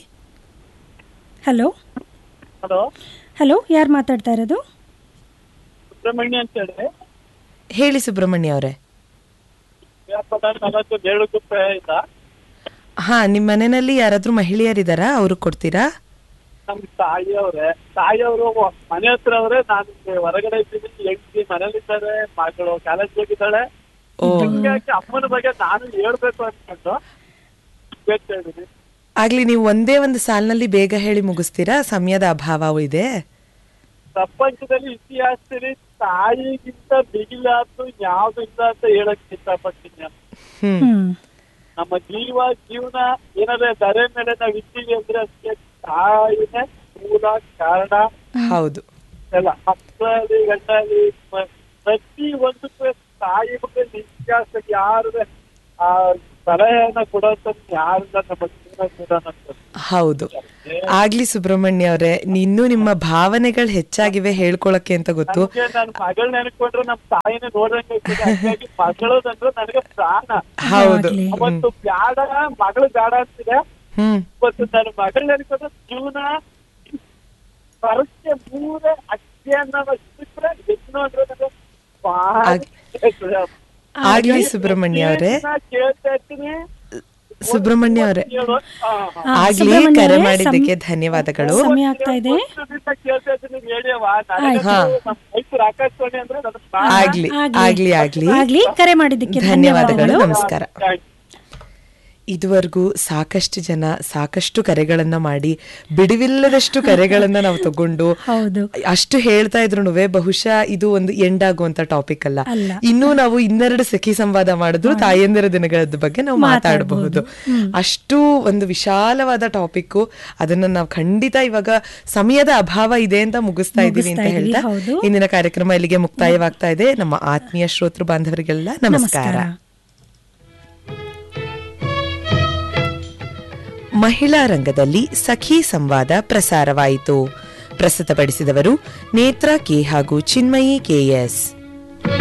Speaker 3: ಹಲೋ
Speaker 9: ಹಲೋ
Speaker 3: ಹಲೋ ಯಾರು ಮಾತಾಡ್ತಾ ಇರೋದು
Speaker 9: ಸುಬ್ರಹ್ಮಣ್ಯ ಅಂತ ಹೇಳಿ
Speaker 2: ಹೇಳಿ ಸುಬ್ರಹ್ಮಣ್ಯ ಅವರೇ
Speaker 9: ವ್ಯಾಪಾರ ನಲವತ್ತು ದೇಳುಗುಪ್ಪೆ ಇಂದ
Speaker 2: ಹಾ ನಿಮ್ ಮನೆಯಲ್ಲಿ ಯಾರಾದ್ರೂ ಮಹಿಳೆಯರಿದಾರಾ ಅವ್ರು ಕೊಡ್ತೀರಾ
Speaker 9: ನಮ್ ತಾಯಿಯವ್ರೆ ತಾಯಿಯವರು ಮನೆ ಹತ್ರ ಅವ್ರೆ ನಾನು ಇಲ್ಲಿ ಹೊರಗಡೆ ಇದ್ದೀನಿ ಹೆಂಡತಿ ಮನೇಲಿದ್ದಾರೆ ಮಗಳು ಕಾಲೇಜ್ ಹೋಗಿದ್ದಾಳೆ
Speaker 2: ಓ
Speaker 9: ಹಂಗಾಗಿ ಅಮ್ಮನ ಬಗ್ಗೆ ನಾನು ಹೇಳ್ಬೇಕು ಅನ್ಕೊಂಡು ಹೇಳ್ತಾ ಇದ್ದೀನಿ
Speaker 2: ಆಗ್ಲಿ ನೀವು ಒಂದೇ ಒಂದು ಸಾಲಿನಲ್ಲಿ ಬೇಗ ಹೇಳಿ ಮುಗಿಸ್ತೀರಾ ಸಮಯದ ಅಭಾವ ಇದೆ
Speaker 9: ಪ್ರಪಂಚದಲ್ಲಿ ಇತಿಹಾಸದಲ್ಲಿ ತಾಯಿಗಿಂತ ಬಿಗಿಲಾದ್ದು ಯಾವ್ದು ಇಲ್ಲ ಅಂತ ಹೇಳಕ್ ಇಷ್ಟಪಡ್ತೀನಿ ನಾನು.
Speaker 2: ಹ್ಮ್
Speaker 3: ಹ್ಮ್
Speaker 9: ನಮ್ಮ ಜೀವ ಜೀವನ ಏನಾದ್ರೆ ದರೆ ಮೇಲೆ ನಾವ್ ಇದ್ದೀವಿ ಅಂದ್ರೆ ಅದಕ್ಕೆ ತಾಯಿನೇ ಮೂಲ ಕಾರಣ
Speaker 2: ಹೌದು
Speaker 9: ಎಲ್ಲ ಮಕ್ಕಳಲ್ಲಿ ಗಂಡಲ್ಲಿ ಮ- ಪ್ರತಿ ಒಂದಕ್ಕೂ ತಾಯಿ ಬಗ್ಗೆ ನಿಜ ಯಾರು ಆ ಸಲಹೆಯನ್ನ ಕೊಡೋಂತ ಯಾರಿಂದ ನಮ್ಮ ಜೀವನ ಕೂಡ ನಮ್ಗೆ
Speaker 2: ಹೌದು ಆಗ್ಲಿ ಸುಬ್ರಹ್ಮಣ್ಯ ಅವರೇ ಇನ್ನೂ ನಿಮ್ಮ ಭಾವನೆಗಳು ಹೆಚ್ಚಾಗಿವೆ ಹೇಳ್ಕೊಳಕ್ಕೆ ಅಂತ ಗೊತ್ತು
Speaker 9: ನನ್ಗೆ ನನ್ ಮಗಳ್ ನೆನ್ಕೊಂಡ್ರೆ ನಮ್ ತಾಯಿನ ನೋಡಂಗೆ ಆಗ್ತದೆ. ಹಾಗಾಗಿ ಮಗಳದಂದ್ರೆ ನನಗೆ ಪ್ರಾಣ
Speaker 2: ಹೌದು
Speaker 3: ಆಗ್ಲಿ.
Speaker 9: ಅವತ್ತು ಬ್ಯಾಡ ಮಗಳು ಬ್ಯಾಡ ಅಂತಿದೆ
Speaker 2: ಹ್ಮ್
Speaker 9: ಇವತ್ತು ನನ್ನ ಮಗಳ್ ನೆನ್ಕೊಂಡ್ರೆ ಜೀವನ ವರ್ಷ ಮೂರೇ ಅಜ್ಜಿಯನ್ನ ಬಿಟ್ರೆ ಹೆಚ್ಚು ಅಂದ್ರೆ ನನಗೆ ಭಾಳ
Speaker 2: ಆಗ್- ಆಗ್ಲಿ ಸುಬ್ರಹ್ಮಣ್ಯ ಅವರೇ
Speaker 9: ನಾ ಕೇಳ್ತಾ ಇರ್ತೀನಿ
Speaker 2: ಸುಬ್ರಹ್ಮಣ್ಯ ಅವರೇ
Speaker 9: ಹೇಳು. ಆ,
Speaker 3: ಆ,
Speaker 2: ಆಗ್ಲಿ
Speaker 3: ಸುಬ್ರಹ್ಮಣ್ಯ
Speaker 2: ಕರೆ
Speaker 3: ಅವರೇ,
Speaker 2: ಮಾಡಿದ್ದಕ್ಕೆ
Speaker 3: ಸಮ್-
Speaker 2: ಧನ್ಯವಾದಗಳು
Speaker 3: ಸಮಯ ಆಗ್ತಾ ಇದೆ
Speaker 9: ಒಂದು ದಿವ್ಸ ಕೇಳ್ತಾ ಇರ್ತೀನಿ ರೇಡಿಯೋವ
Speaker 3: ಆಯ್ತು.
Speaker 2: ಹಾ.
Speaker 9: ನಮ್ಮ ಮೈಸೂರು ಆಕಾಶವಾಣಿ ಅಂದ್ರೆ ನನಗೆ ಭಾಳ
Speaker 2: ಆಗ್ಲಿ ಆಗ್ಲಿ ಆಗ್ಲಿ
Speaker 3: ಆಗ್ಲಿ ಕರೆ ಮಾಡಿದ್ದಕ್ಕೆ
Speaker 2: ಧನ್ಯವಾದಗಳು
Speaker 3: ಧನ್ಯವಾದಗಳು
Speaker 2: ನಮಸ್ಕಾರ
Speaker 9: ಥ್ಯಾಂಕ್ಸ್.
Speaker 2: ಇದುವರೆಗೂ ಸಾಕಷ್ಟು ಜನ ಸಾಕಷ್ಟು ಕರೆಗಳನ್ನ ಮಾಡಿ ಬಿಡುವಿಲ್ಲದಷ್ಟು ಕರೆಗಳನ್ನ ನಾವು ತಗೊಂಡು
Speaker 3: ಹೌದು
Speaker 2: ಅಷ್ಟು ಹೇಳ್ತಾ ಇದ್ರು ಬಹುಶಃ ಇದು ಒಂದು ಎಂಡ್ ಆಗುವಂತ ಟಾಪಿಕ್ ಅಲ್ಲ
Speaker 3: ಅಲ್ಲ.
Speaker 2: ಇನ್ನೂ ನಾವು ಇನ್ನೆರಡು ಸಖಿ ಸಂವಾದ ಮಾಡಿದ್ರು ತಾಯಂದಿರ ದಿನಗಳ ಬಗ್ಗೆ ನಾವು ಮಾತಾಡಬಹುದು ಅಷ್ಟು ಒಂದು ವಿಶಾಲವಾದ ಟಾಪಿಕ್ ಅದನ್ನ ನಾವು ಖಂಡಿತ ಇವಾಗ ಸಮಯದ ಅಭಾವ ಇದೆ ಅಂತ ಮುಗಿಸ್ತಾ ಇದ್ದೀವಿ ಅಂತ
Speaker 3: ಮುಗಿಸ್ತಾ ಇದೀವಿ,
Speaker 2: ಹೇಳ್ತಾ
Speaker 3: ಹೌದು.
Speaker 2: ಇಂದಿನ ಕಾರ್ಯಕ್ರಮ ಇಲ್ಲಿಗೆ ಮುಕ್ತಾಯವಾಗ್ತಾ ಇದೆ ನಮ್ಮ ಆತ್ಮೀಯ ಶ್ರೋತೃ ಬಾಂಧವರಿಗೆಲ್ಲ ನಮಸ್ಕಾರ
Speaker 3: ನಮಸ್ಕಾರ
Speaker 2: ಮಹಿಳಾ ರಂಗದಲ್ಲಿ ಸಖಿ ಸಂವಾದ ಪ್ರಸಾರವಾಯಿತು ಪ್ರಸ್ತುತಪಡಿಸಿದವರು ನೇತ್ರಾ ಕೆ ಹಾಗೂ ಚಿನ್ಮಯಿ ಕೆಎಸ್